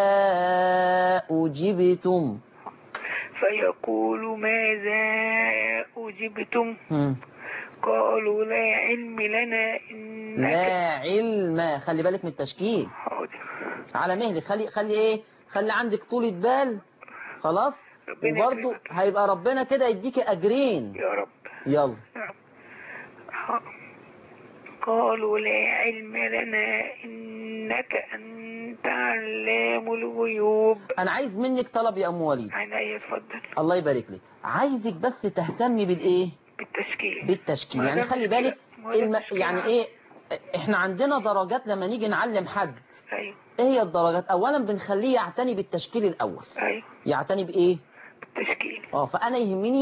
أجبتم فيقول ماذا أجبتم هم. قالوا لا علم لنا إنك لا علم خلي بالك من التشكيل حاضر على مهلك خلي خلي ايه خلي عندك طولة بال خلاص ربنا وبرضه يكرمك. هيبقى ربنا كده يديكي اجرين يا رب يلا ح- قالوا لا علم لنا إنك أنت علام الغيوب انا عايز منك طلب يا ام وليد عينيا اتفضل الله يبارك لك عايزك بس تهتمي بالايه بالتشكيل بالتشكيل ما يعني ده خلي مشكلة- بالك ما ده الم... مشكلة. يعني ايه احنا عندنا درجات لما نيجي نعلم حد أيوه ايه هي الدرجات اولا بنخليه يعتني بالتشكيل الاول أيوه يعتني بايه بالتشكيل اه فانا يهمني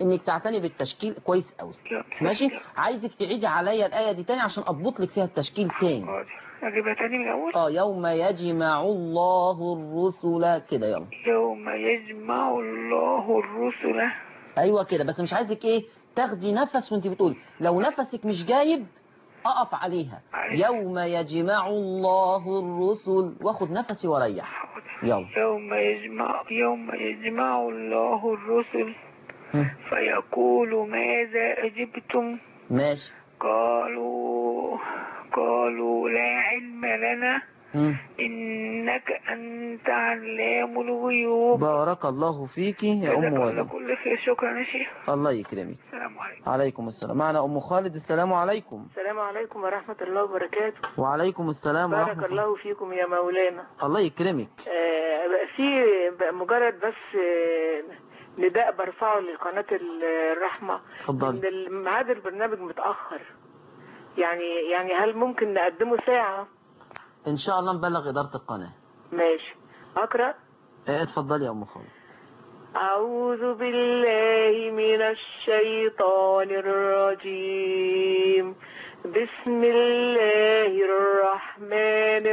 انك تعتني بالتشكيل كويس قوي ماشي عايزك تعيدي عليا الايه دي تاني عشان اضبط لك فيها التشكيل تاني حاضر اجيبها تاني من الاول اه يوم يجمع الله الرسل كده يلا يوم يجمع الله الرسل ايوه كده بس مش عايزك ايه تاخدي نفس وانت بتقولي لو نفسك مش جايب اقف عليها يوم يجمع الله الرسل واخد نفسي واريح يلا يوم يجمع يوم يجمع الله الرسل فيقول ماذا أجبتم ماشي قالوا قالوا لا علم لنا مم. إنك أنت علام الغيوب بارك الله فيك يا ام جزاك الله ولد كل خير شكرا يا شيخ الله يكرمك السلام عليكم عليكم السلام معنا ام خالد السلام عليكم السلام عليكم ورحمة الله وبركاته وعليكم السلام بارك ورحمة الله فيكم يا مولانا الله يكرمك آه، بقى في بقى مجرد بس آه، نداء برفعه لقناة ال- الرحمة اتفضلي ان الميعاد البرنامج متأخر يعني يعني هل ممكن نقدمه ساعة ان شاء الله نبلغ اداره القناه ماشي أقرأ إيه، اتفضلي يا ام خالد أعوذ بالله من الشيطان الرجيم بسم الله الرحمن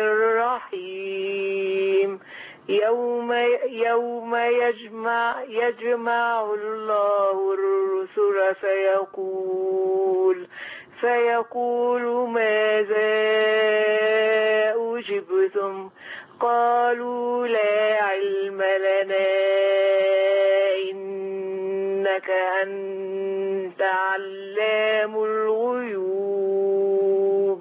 الرحيم يوم يوم يجمع يجمع الله الرسل فيقول فيقول ماذا أجبتم قالوا لا علم لنا إنك أنت علام الغيوب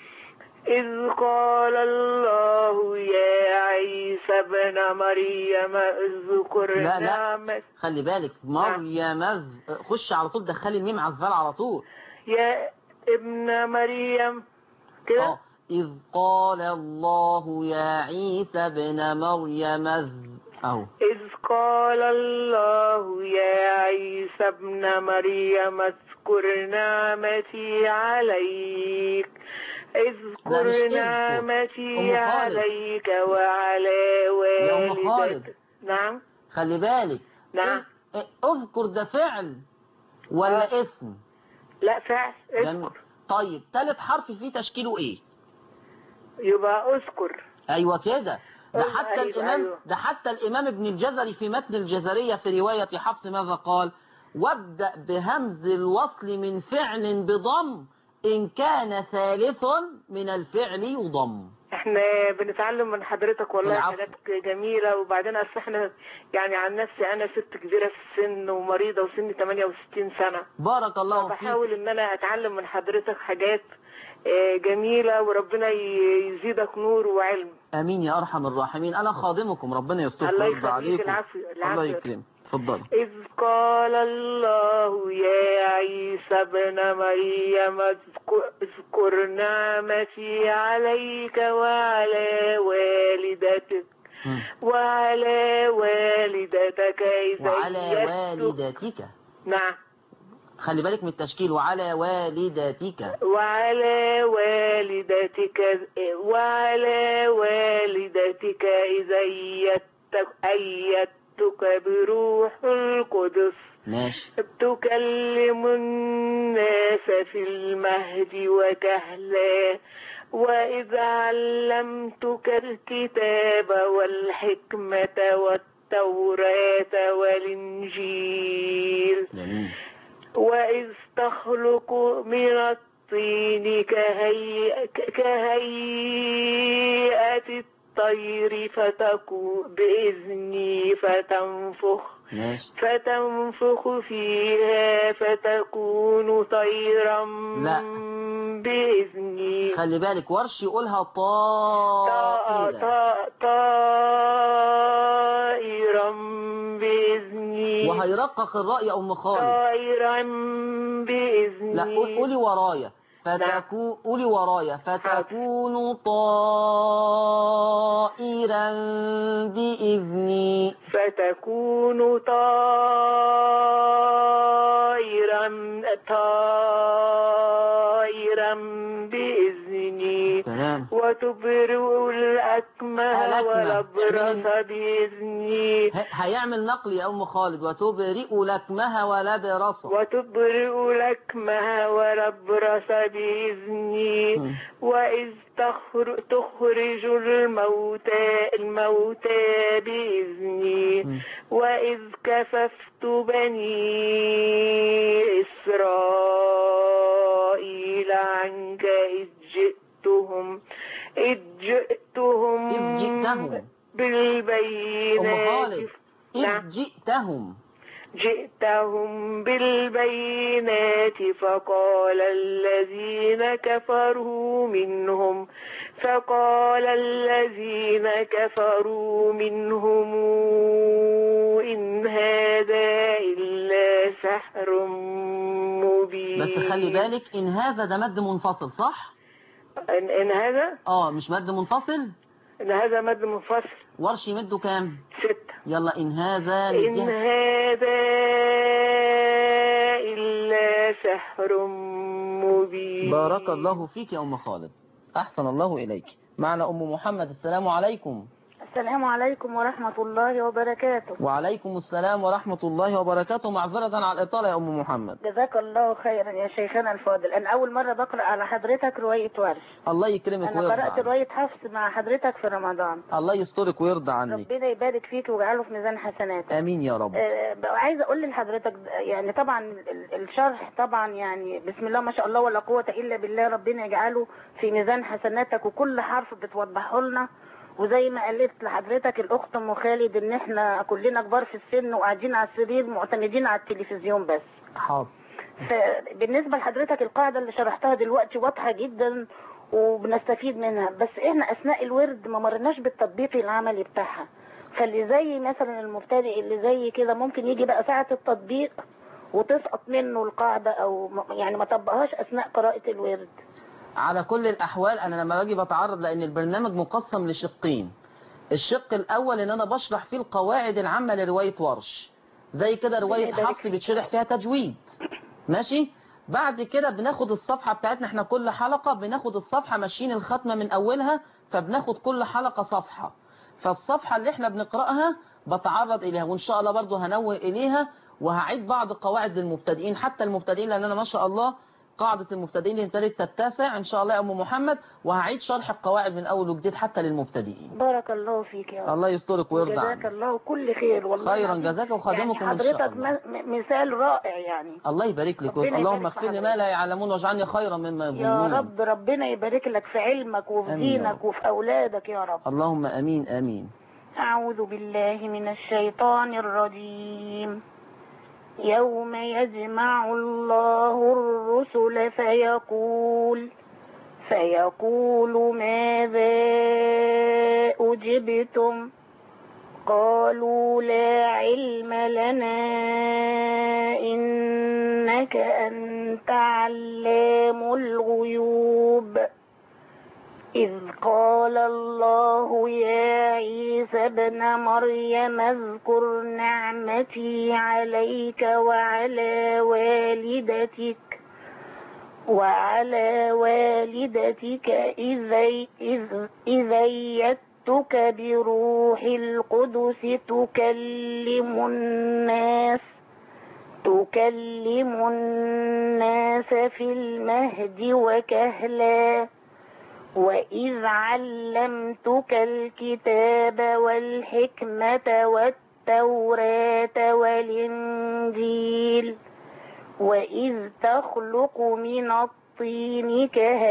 إذ قال الله يا عيسى ابن مريم اذكر لا لا نعمة خلي بالك مريم ذ- خش على طول دخلي الميم على الذال على طول يا ابن مريم كده اه إذ قال الله يا عيسى ابن مريم ذ- أهو إذ قال الله يا عيسى ابن مريم اذكر نعمتي عليك لا، مش اذكر اذكر. نعمتي أم خالد. عليك وعلى يا أم والدك خالد نعم خلي بالك نعم إيه- اذكر ده فعل ولا اسم لا فعل جميل. اذكر طيب ثالث حرف فيه تشكيله ايه يبقى اذكر ايوه كده ده أيوة، حتى أيوة، الامام أيوة. ده حتى الامام ابن الجزري في متن الجزريه في روايه حفص ماذا قال وابدا بهمز الوصل من فعل بضم ان كان ثالث من الفعل يضم احنا بنتعلم من حضرتك والله العفو. حاجات جميلة وبعدين اصل احنا يعني عن نفسي انا ست كبيرة في السن ومريضة وسني 68 سنة بارك الله فيك بحاول ان انا اتعلم من حضرتك حاجات آه، جميلة وربنا ي- يزيدك نور وعلم امين يا ارحم الراحمين انا خادمكم ربنا يستر الله ويرضى يخليك عليكم العفو الله العفو يكرمك اتفضلي إذ قال الله يا عيسى ابن مريم اذكر- اذكر نعمتي عليك وعلى والدتك مم. وعلى والدتك إذا وعلى أيدتك- والدتك نعم خلي بالك من التشكيل وعلى والدتك وعلى والدتك وعلى والدتك إذا أيدتك أيدتك بروح القدس ماشي تكلم الناس في المهد وكهلا وإذ علمتك الكتاب والحكمة والتوراة والإنجيل جميل وإذ تخلق من الطين كهي... كهيئة الطير فتكون بإذني فتنفخ ماشي فتنفخ فيها فتكون طيرا لا. بإذني خلي بالك ورش يقولها طا- طائرة طا- طائرا بإذني وهيرقق الراء يا ام خالد طائرا بإذني لا قول- قولي ورايا فتكون قولي ورايا فتكون طائرا بإذني فتكون طائرا طائرا بإذني تمام تمام وتبرئ الأكمه الأكمه. والأبرص اعملي- بإذني ه- هيعمل نقل يا أم خالد وتبرئ لكمها ولا برص وتبرئ الأكمه والأبرص بإذني وإذ تخر- تخرج الموتى الموتى بإذني وإذ كففت بني إسرائيل عنك إذ جئتهم إذ جئتهم إذ جئتهم أم بالبينات خالد نعم. إذ جئتهم جئتهم بالبينات فقال الذين كفروا منهم فقال الذين كفروا منهم إن هذا إلا سحر مبين بس خلي بالك إن هذا ده مد منفصل صح؟ إن, إن هذا اه مش مد منفصل إن هذا مد منفصل ورش يمده كام؟ ستة يلا إن هذا إن للجهة هذا إلا سحر مبين بارك الله فيك يا أم خالد أحسن الله إليك معنا أم محمد السلام عليكم السلام عليكم ورحمة الله وبركاته وعليكم السلام ورحمة الله وبركاته معذرة على الإطالة يا أم محمد جزاك الله خيرا يا شيخنا الفاضل أنا أول مرة بقرأ على حضرتك رواية ورش الله يكرمك أنا ويرضى قرأت عنك رواية حفص مع حضرتك في رمضان الله يسترك ويرضى عنك ربنا يبارك فيك ويجعله في ميزان حسناتك آمين يا رب آه، بقى عايزه اقول لحضرتك يعني طبعا ال- الشرح طبعا يعني بسم الله ما شاء الله ولا قوه الا بالله ربنا يجعله في ميزان حسناتك وكل حرف بتوضحه لنا وزي ما قالت لحضرتك الاخت ام خالد ان احنا كلنا كبار في السن وقاعدين على السرير معتمدين على التلفزيون بس حاضر فبالنسبه لحضرتك القاعده اللي شرحتها دلوقتي واضحه جدا وبنستفيد منها بس احنا اثناء الورد ما مرناش بالتطبيق العملي بتاعها فاللي زي مثلا المبتدئ اللي زي كده ممكن يجي بقى ساعة التطبيق وتسقط منه القاعدة او م- يعني ما طبقهاش اثناء قراءة الورد على كل الأحوال أنا لما باجي بتعرض لأن البرنامج مقسم لشقين الشق الأول إن أنا بشرح فيه القواعد العامة لرواية ورش زي كده رواية يبارك حفص بتشرح فيها تجويد ماشي بعد كده بناخد الصفحة بتاعتنا احنا كل حلقة بناخد الصفحة ماشيين الختمة من أولها فبناخد كل حلقة صفحة فالصفحة اللي احنا بنقرأها بتعرض إليها وإن شاء الله برضو هنوه إليها وهعيد بعض قواعد للمبتدئين حتى المبتدئين لأن أنا ما شاء الله قاعدة المبتدئين للتالت تتسع إن شاء الله يا أم محمد وهعيد شرح القواعد من أول وجديد حتى للمبتدئين بارك الله فيك يا رب الله يسترك ويرضى جزاك عنك الله كل خير والله خيرا العظيم. جزاك وخادمكم يعني إن شاء حضرتك الله. م- م- مثال رائع يعني الله يبارك لك ربنا اللهم يبارك في اغفر لي ما لا يعلمون واجعلني خيرا مما يا يظنون رب ربنا يبارك لك في علمك وفي آمين يا دينك وفي أولادك يا رب اللهم امين امين أعوذ بالله من الشيطان الرجيم يوم يجمع الله الرسل فيقول فيقول ماذا أجبتم قالوا لا علم لنا إنك أنت علام الغيوب إذ قال الله يا عيسى ابن مريم اذكر نعمتي عليك وعلى والدتك وعلى والدتك إذا إذ إذا أيدتك بروح القدس تكلم الناس تكلم الناس في المهد وكهلا وإذ علمتك الكتاب والحكمة والتوراة والإنجيل وإذ تخلق من الطين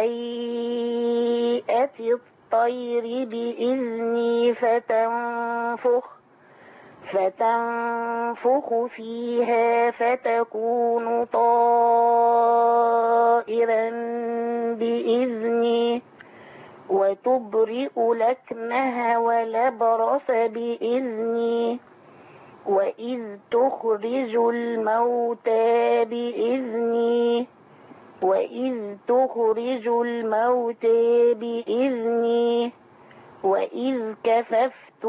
كهيئة الطير بإذني فتنفخ فتنفخ فيها فتكون طائرا بإذني وتبرئ لكمها ولبرص بإذني وإذ تخرج الموتى بإذني وإذ تخرج الموتى بإذني وإذ كففت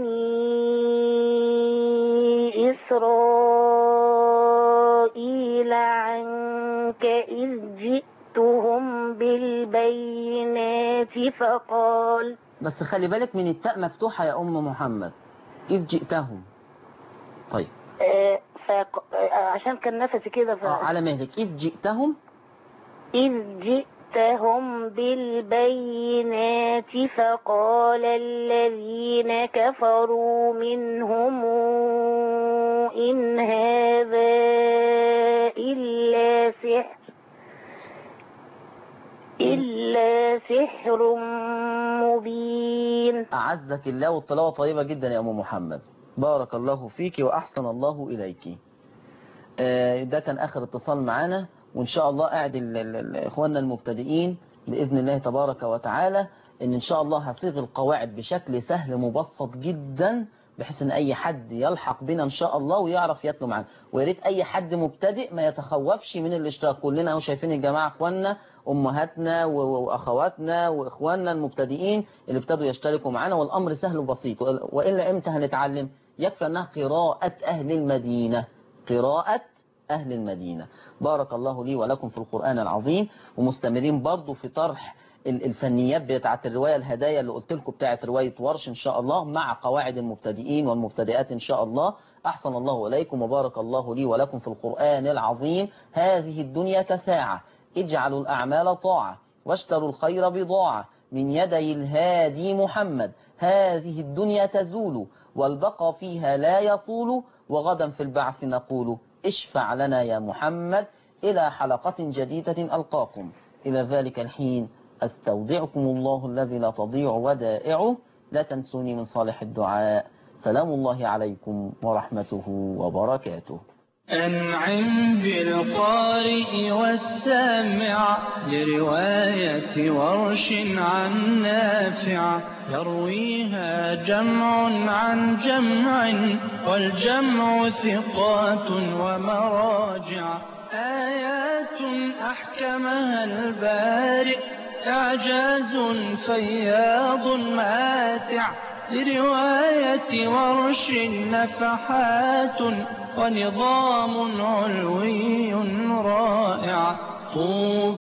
بني إسرائيل عنك إذ جئت جئتهم بالبينات فقال بس خلي بالك من التاء مفتوحة يا أم محمد إذ جئتهم طيب آه فق... آه عشان كان نفسي كده ف... آه على مهلك إذ جئتهم إذ جئتهم بالبينات فقال الذين كفروا منهم إن هذا إلا سحر إلا سحر مبين أعزك الله والطلاوة طيبة جدا يا أم محمد بارك الله فيك وأحسن الله إليك آه، ده كان آخر اتصال معانا وإن شاء الله قاعد ال- ال- ال- إخواننا المبتدئين بإذن الله تبارك وتعالى إن إن شاء الله هصيغ القواعد بشكل سهل مبسط جدا بحيث إن أي حد يلحق بنا إن شاء الله ويعرف يتلو معانا ويا ريت أي حد مبتدئ ما يتخوفش من الاشتراك كلنا أهو شايفين الجماعة إخواننا أمهاتنا و- و- وأخواتنا وإخواننا المبتدئين اللي ابتدوا يشتركوا معانا والأمر سهل وبسيط وإلا- وإلا إمتى هنتعلم يكفي أنها قراءة أهل المدينة قراءة أهل المدينة بارك الله لي ولكم في القرآن العظيم ومستمرين برضو في طرح ال- الفنيات بتاعت الرواية الهدايا اللي قلت لكم بتاعت رواية ورش إن شاء الله مع قواعد المبتدئين والمبتدئات إن شاء الله أحسن الله إليكم وبارك الله لي ولكم في القرآن العظيم هذه الدنيا كساعة اجعلوا الأعمال طاعة واشتروا الخير بضاعة من يدي الهادي محمد هذه الدنيا تزول والبقى فيها لا يطول وغدا في البعث نقول اشفع لنا يا محمد إلى حلقة جديدة ألقاكم إلى ذلك الحين أستودعكم الله الذي لا تضيع ودائعه لا تنسوني من صالح الدعاء سلام الله عليكم ورحمته وبركاته أنعم بالقارئ والسامع لرواية ورش عن نافع يرويها جمع عن جمع والجمع ثقات ومراجع آيات أحكمها البارئ إعجاز فياض ماتع لرواية ورش نفحات ونظام علوي رائع طوبى